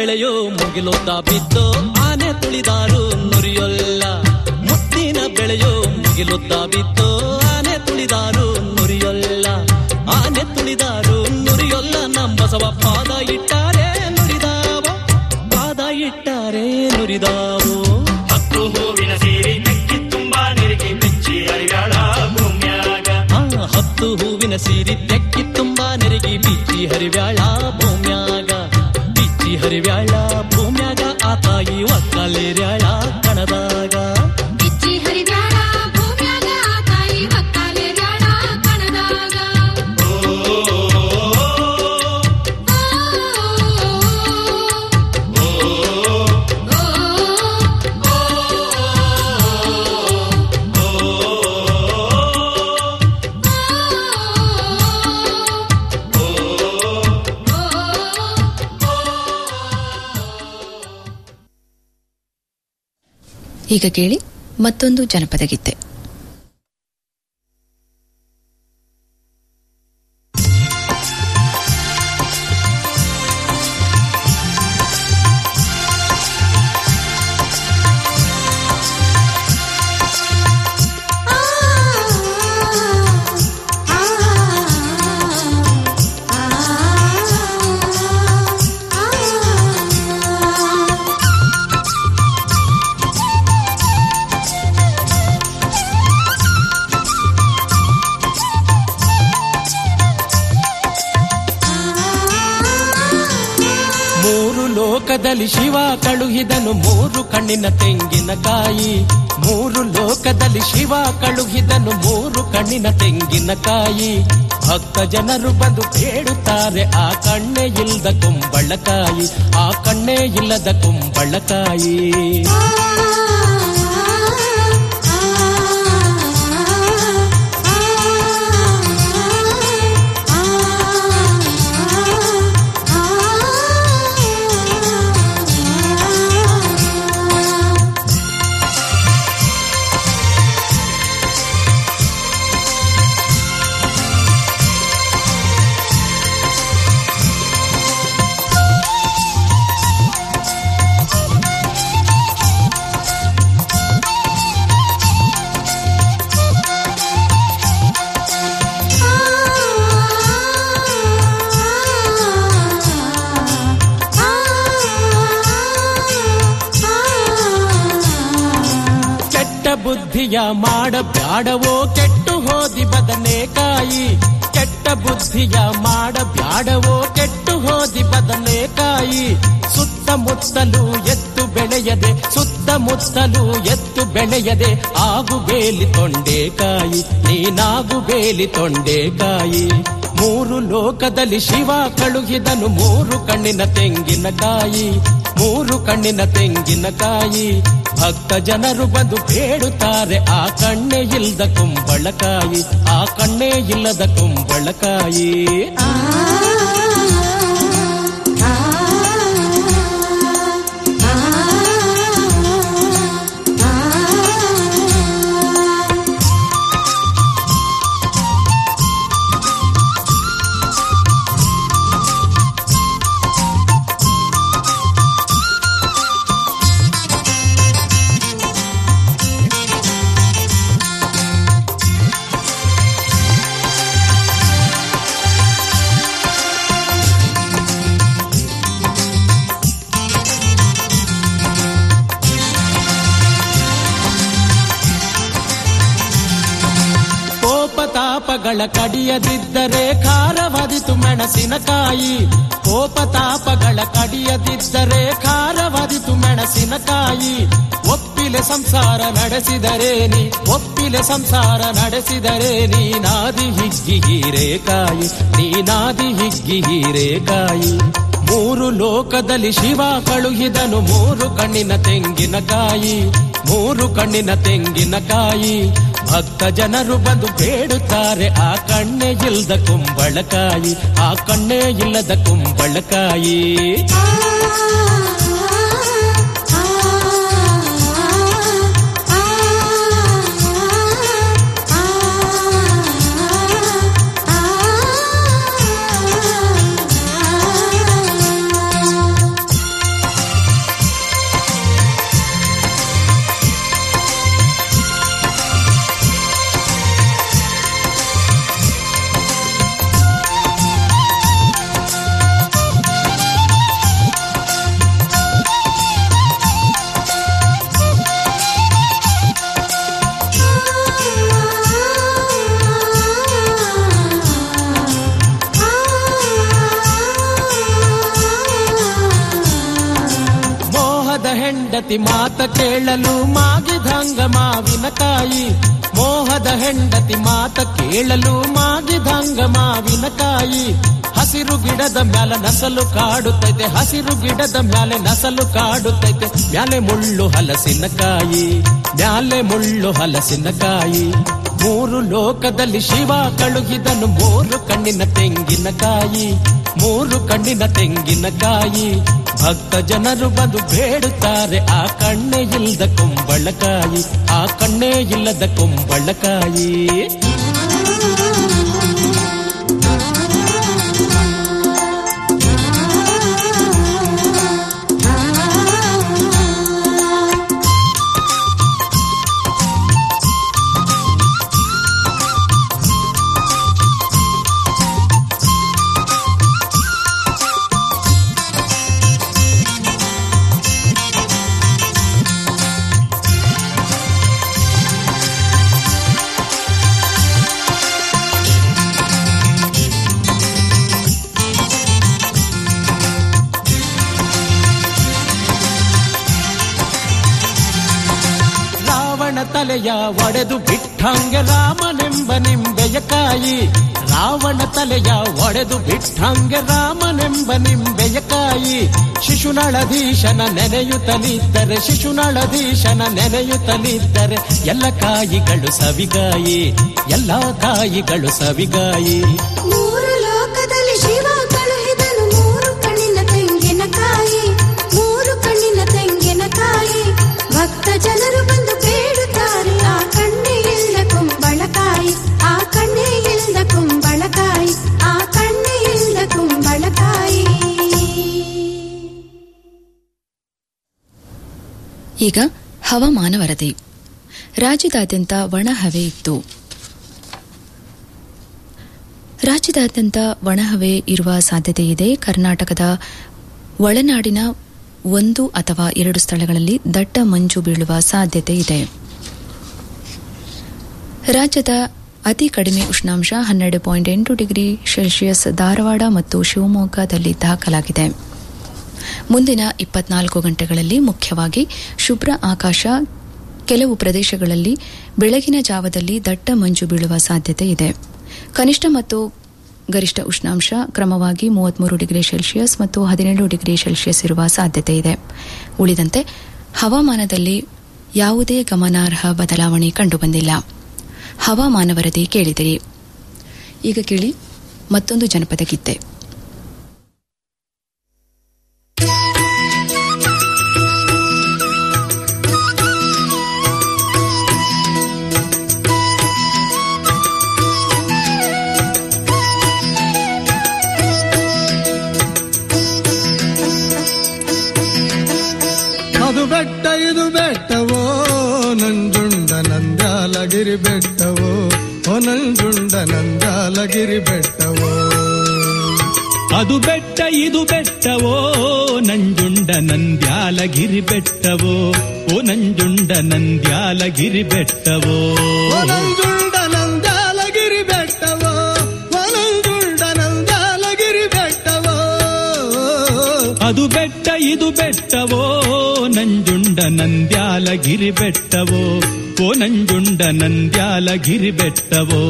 ಬೆಳೆಯೋ ಮುಗಿಲೊದ್ದ ಬಿದ್ದೋ ಆನೆ ತುಳಿದಾರು ನುರಿಯೊಲ್ಲ ಮುತ್ತಿನ ಬೆಳೆಯೋ ಮುಗಿಲೊದ್ದ ಬಿದ್ದೋ ಆನೆ ತುಳಿದಾರು ನುರಿಯೊಲ್ಲ ಆನೆ ತುಳಿದಾರು ನುರಿಯೊಲ್ಲ ನಮ್ಮ ಬಸವ ಪಾದ ಇಟ್ಟಾರೆ ನುರಿದಾವ ಪಾದ ಇಟ್ಟಾರೆ ನುರಿದಾವು ಹತ್ತು ಹೂವಿನ ಸೀರೆ ಬೆಕ್ಕಿ ತುಂಬಾ ನೆರಿಗೆ ಬೆಚ್ಚಿ ಹರಿಯಾಳ ಭೂಮ್ಯಾಗ ಆ ಹತ್ತು ಹೂವಿನ ಸೀರಿ ತೆಕ್ಕಿ ತುಂಬಾ ನೆರಗಿ ಬಿಚ್ಚಿ ಹರಿವ್ಯಾಳ ಭೂಮ್ಯಾಗ ಬಿಚ್ಚಿ ಹರಿವ್ಯಾಳ ಭೂಮ್ಯಾಗ ಆ ತಾಯಿ ಒಕ್ಕಲೇರ್ಯಾಳ ಕಣದಾಗ ಬಿಚ್ಚಿ ಹರಿದಾಳ ಭೂಮ್ಯಾಗ ತಾಯಿ ಒಕ್ಕಲೇರ್ಯಾಳ ಕಣದಾಗ ಈಗ ಕೇಳಿ ಮತ್ತೊಂದು ಜನಪದ ಗೀತೆ ಮೂರು ಲೋಕದಲ್ಲಿ ಶಿವ ಕಳುಹಿದನು ಮೂರು ಕಣ್ಣಿನ ತೆಂಗಿನಕಾಯಿ ಮೂರು ಲೋಕದಲ್ಲಿ ಶಿವ ಕಳುಹಿದನು ಮೂರು ಕಣ್ಣಿನ ತೆಂಗಿನಕಾಯಿ ಭಕ್ತ ಜನರು ಬಂದು ಬೇಡುತ್ತಾರೆ ಆ ಕಣ್ಣೇ ಇಲ್ಲದ ಕುಂಬಳಕಾಯಿ ಆ ಕಣ್ಣೇ ಇಲ್ಲದ ಕುಂಬಳಕಾಯಿ ಕೆಟ್ಟ ಬುದ್ಧಿಯ ಮಾಡಬ್ಯಾಡವೋ ಕೆಟ್ಟು ಹೋದಿ ಬದನೆಕಾಯಿ ಕೆಟ್ಟ ಬುದ್ಧಿಯ ಮಾಡಬ್ಯಾಡವೋ ಕೆಟ್ಟು ಹೋದಿ ಬದನೆಕಾಯಿ ಸುತ್ತಮುತ್ತಲು ಎತ್ತು ಬೆಳೆಯದೆ ಸುತ್ತಮುತ್ತಲು ಎತ್ತು ಬೆಳೆಯದೆ ಆಗು ಬೇಲಿ ತೊಂಡೆಕಾಯಿ ನೀನಾಗು ಬೇಲಿ ತೊಂಡೆಕಾಯಿ ಮೂರು ಲೋಕದಲ್ಲಿ ಶಿವ ಕಳುಹಿದನು ಮೂರು ಕಣ್ಣಿನ ತೆಂಗಿನಕಾಯಿ ಮೂರು ಕಣ್ಣಿನ ತೆಂಗಿನಕಾಯಿ ಭಕ್ತ ಜನರು ಬಂದು ಬೇಡುತ್ತಾರೆ ಆ ಕಣ್ಣೇ ಇಲ್ಲದ ಕುಂಬಳಕಾಯಿ ಆ ಕಣ್ಣೇ ಇಲ್ಲದ ಕುಂಬಳಕಾಯಿ ಕೋಪತಾಪಗಳ ಕಡಿಯದಿದ್ದರೆ ಖಾರವಾದಿತು ಮೆಣಸಿನಕಾಯಿ ಕೋಪತಾಪಗಳ ಕಡಿಯದಿದ್ದರೆ ಖಾರವಾದಿತು ಮೆಣಸಿನಕಾಯಿ ಒಪ್ಪಿಲೆ ಸಂಸಾರ ನಡೆಸಿದರೆ ನೀ ಒಪ್ಪಿಲೆ ಸಂಸಾರ ನಡೆಸಿದರೆ ನೀನಾದಿ ಹಿಗ್ಗಿ ಹೀರೇಕಾಯಿ ನೀನಾದಿ ಹಿಗ್ಗಿ ಹೀರೇಕಾಯಿ ಮೂರು ಲೋಕದಲ್ಲಿ ಶಿವ ಕಳುಹಿದನು ಮೂರು ಕಣ್ಣಿನ ತೆಂಗಿನಕಾಯಿ ಮೂರು ಕಣ್ಣಿನ ತೆಂಗಿನಕಾಯಿ ಭಕ್ತ ಜನರು ಬಂದು ಬೇಡುತ್ತಾರೆ ಆ ಕಣ್ಣೇ ಇಲ್ಲದ ಕುಂಬಳಕಾಯಿ ಆ ಕಣ್ಣೇ ಇಲ್ಲದ ಕುಂಬಳಕಾಯಿ ಮೋಹದ ಹೆಂಡತಿ ಮಾತ ಕೇಳಲು ಮಾಗಿದಂಗ ಮಾವಿನಕಾಯಿ ಮೋಹದ ಹೆಂಡತಿ ಮಾತ ಕೇಳಲು ಮಾಗಿದಂಗ ಮಾವಿನಕಾಯಿ ಹಸಿರು ಗಿಡದ ಮ್ಯಾಲ ನಸಲು ಕಾಡುತ್ತೈತೆ ಹಸಿರು ಗಿಡದ ಮ್ಯಾಲೆ ನಸಲು ಕಾಡುತ್ತೈತೆ ಮ್ಯಾಲೆ ಮುಳ್ಳು ಹಲಸಿನಕಾಯಿ ಮ್ಯಾಲೆ ಮುಳ್ಳು ಹಲಸಿನಕಾಯಿ ಮೂರು ಲೋಕದಲ್ಲಿ ಶಿವ ಕಳುಹಿದನು ಮೂರು ಕಣ್ಣಿನ ತೆಂಗಿನಕಾಯಿ ಮೂರು ಕಣ್ಣಿನ ತೆಂಗಿನಕಾಯಿ ಭಕ್ತ ಜನರು ಬಂದು ಬೇಡುತ್ತಾರೆ ಆ ಕಣ್ಣೇ ಇಲ್ಲದ ಕೊಂಬಳಕಾಯಿ ಆ ಕಣ್ಣೇ ಇಲ್ಲದ ಕೊಂಬಳಕಾಯಿ ರಾವಣ ತಲೆಯ ಒಡೆದು ಬಿಟ್ಟಂಗೆ ರಾಮನೆಂಬ ನಿಂಬೆಯ ಕಾಯಿ ರಾವಣ ತಲೆಯ ಒಡೆದು ಬಿಟ್ಟಂಗೆ ರಾಮನೆಂಬ ನಿಂಬೆಯ ಕಾಯಿ ಶಿಶುನಳಧೀಶನ ನೆನೆಯುತ್ತಲಿದ್ದರೆ ಶಿಶುನಳಧೀಶನ ನೆನೆಯುತ್ತಲಿದ್ದರೆ ಎಲ್ಲ ಕಾಯಿಗಳು ಸವಿಗಾಯಿ ಎಲ್ಲ ಕಾಯಿಗಳು ಸವಿಗಾಯಿ ಮೂರು ಲೋಕದಲ್ಲಿ ಶಿವ ಕಳುಹಿದನು ಮೂರು ಕಣ್ಣಿನ ತೆಂಗಿನಕಾಯಿ ಮೂರು ಕಣ್ಣಿನ ತೆಂಗಿನಕಾಯಿ ಭಕ್ತ ಜನರು ಬಂದು ಬೇಡುತ್ತಾರೆ ಆ ಕಣ್ಣೇ ಇಲ್ಲದ ಕುಂಬಳಕಾಯಿ ಆ ಕಣ್ಣೇ ಇಲ್ಲದ ಕುಂಬಳಕಾಯಿ ಆ ಕಣ್ಣೇ ಇಲ್ಲದ ಕುಂಬಳಕಾಯಿ ಈಗ ಹವಾಮಾನ ವರದಿ ರಾಜ್ಯದಾದ್ಯಂತ ಒಣ ಹವೆ ಇತ್ತು ರಾಜ್ಯದಾದ್ಯಂತ ಒಣಹವೆ ಇರುವ ಸಾಧ್ಯತೆ ಇದೆ ಕರ್ನಾಟಕದ ಒಳನಾಡಿನ ಒಂದು ಅಥವಾ ಎರಡು ಸ್ಥಳಗಳಲ್ಲಿ ದಟ್ಟ ಮಂಜು ಬೀಳುವ ಸಾಧ್ಯತೆ ಇದೆ ರಾಜ್ಯದ ಅತಿ ಕಡಿಮೆ ಉಷ್ಣಾಂಶ ಹನ್ನೆರಡು ಪಾಯಿಂಟ್ ಎಂಟು ಡಿಗ್ರಿ ಸೆಲ್ಸಿಯಸ್ ಧಾರವಾಡ ಮತ್ತು ಶಿವಮೊಗ್ಗದಲ್ಲಿ ದಾಖಲಾಗಿದೆ ಮುಂದಿನ ಇಪ್ಪತ್ನಾಲ್ಕು ಗಂಟೆಗಳಲ್ಲಿ ಮುಖ್ಯವಾಗಿ ಶುಭ್ರ ಆಕಾಶ ಕೆಲವು ಪ್ರದೇಶಗಳಲ್ಲಿ ಬೆಳಗಿನ ಜಾವದಲ್ಲಿ ದಟ್ಟ ಮಂಜು ಬೀಳುವ ಸಾಧ್ಯತೆ ಇದೆ ಕನಿಷ್ಠ ಮತ್ತು ಗರಿಷ್ಠ ಉಷ್ಣಾಂಶ ಕ್ರಮವಾಗಿ ಮೂವತ್ಮೂರು ಡಿಗ್ರಿ ಸೆಲ್ಸಿಯಸ್ ಮತ್ತು ಹದಿನೇಳು ಡಿಗ್ರಿ ಸೆಲ್ಸಿಯಸ್ ಇರುವ ಸಾಧ್ಯತೆ ಇದೆ ಉಳಿದಂತೆ ಹವಾಮಾನದಲ್ಲಿ ಯಾವುದೇ ಗಮನಾರ್ಹ ಬದಲಾವಣೆ ಕಂಡುಬಂದಿಲ್ಲ ಹವಾಮಾನ ವರದಿ ಕೇಳಿದಿರಿ ಈಗ ಕೇಳಿ ಮತ್ತೊಂದು ಜನಪದ ಗೀತೆ ಅದು ಬೆಟ್ಟ ಇದು ಬೆಟ್ಟವೋ ನಂಜುಂಡ ನಂದ್ಯಾಲಗಿರಿ ಬೆಟ್ಟವೋ ಓ ನಂಜುಂಡ ನಂದ್ಯಾಲಗಿರಿ ಬೆಟ್ಟವೋ ಅದು ಬೆಟ್ಟ ಇದು ಬೆಟ್ಟವೋ ನಂಜುಂಡ ನಂದ್ಯಾಲಗಿರಿ ಬೆಟ್ಟವೋ ಓ ನಂಜುಂಡ ನಂದ್ಯಾಲಗಿರಿ ಬೆಟ್ಟವೋ ಓ ನಂಜುಂಡ ನಂದ್ಯಾಲಗಿರಿ ಬೆಟ್ಟವೋ ಓ ನಂಜುಂಡ ನಂದ್ಯಾಲಗಿರಿ ಬೆಟ್ಟವೋ ಅದು ಬೆಟ್ಟ ಇದು ಬೆಟ್ಟವೋ ನಂಜುಂಡ ನಂದ್ಯಾಲಗಿರಿ ಬೆಟ್ಟವೋ ಓ ನಂಜುಂಡ ನಂದ್ಯಾಲಗಿರಿ ಬೆಟ್ಟವೋ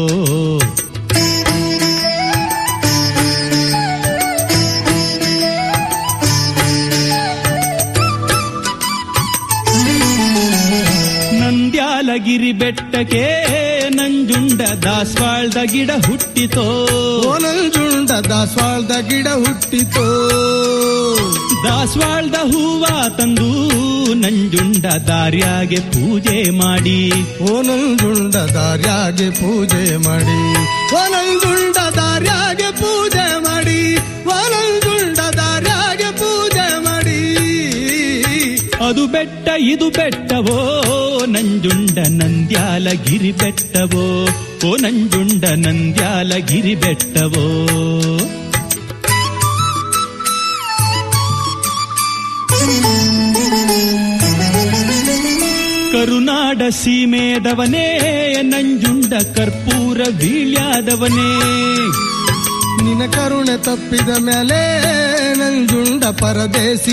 ನಂದ್ಯಾಲಗಿರಿ ಬೆಟ್ಟಕ್ಕೆ ನಂಜುಂಡ ದಾಸ್ವಾಳ್ದ ಗಿಡ ಹುಟ್ಟಿತೋ ಓ ನಂಜುಂಡ ದಾಸ್ವಾಳ್ದ ಗಿಡ ಹುಟ್ಟಿತೋ ದಾಸ್ವಾಳ್ದ ಹೂವ ತಂದು ನಂಜುಂಡ ದಾರ್ಯಾಗೆ ಪೂಜೆ ಮಾಡಿ ಓ ನಂಜುಂಡ ದಾರ್ಯಾಗೆ ಪೂಜೆ ಮಾಡಿ ಓ ನಂಜುಂಡ ದಾರ್ಯಾಗೆ ಪೂಜೆ ಮಾಡಿ ಓ ನಂಜುಂಡ ದಾರ್ಯಾಗೆ ಪೂಜೆ ಮಾಡಿ ಅದು ಬೆಟ್ಟ ಇದು ಬೆಟ್ಟವೋ ನಂಜುಂಡ ನಂದ್ಯಾಲಗಿರಿ ಬೆಟ್ಟವೋ ಓ ನಂಜುಂಡ ನಂದ್ಯಾಲಗಿರಿ ಬೆಟ್ಟವೋ ಕರುನಾಡ ಸೀಮೆದವನೇ ನಂಜುಂಡ ಕರ್ಪೂರ ವೀಳ್ಯಾದವನೇ ನಿನ ಕರುಣೆ ತಪ್ಪಿದ ಮೇಲೆ ನಂಜುಂಡ ಪರದೇಸಿ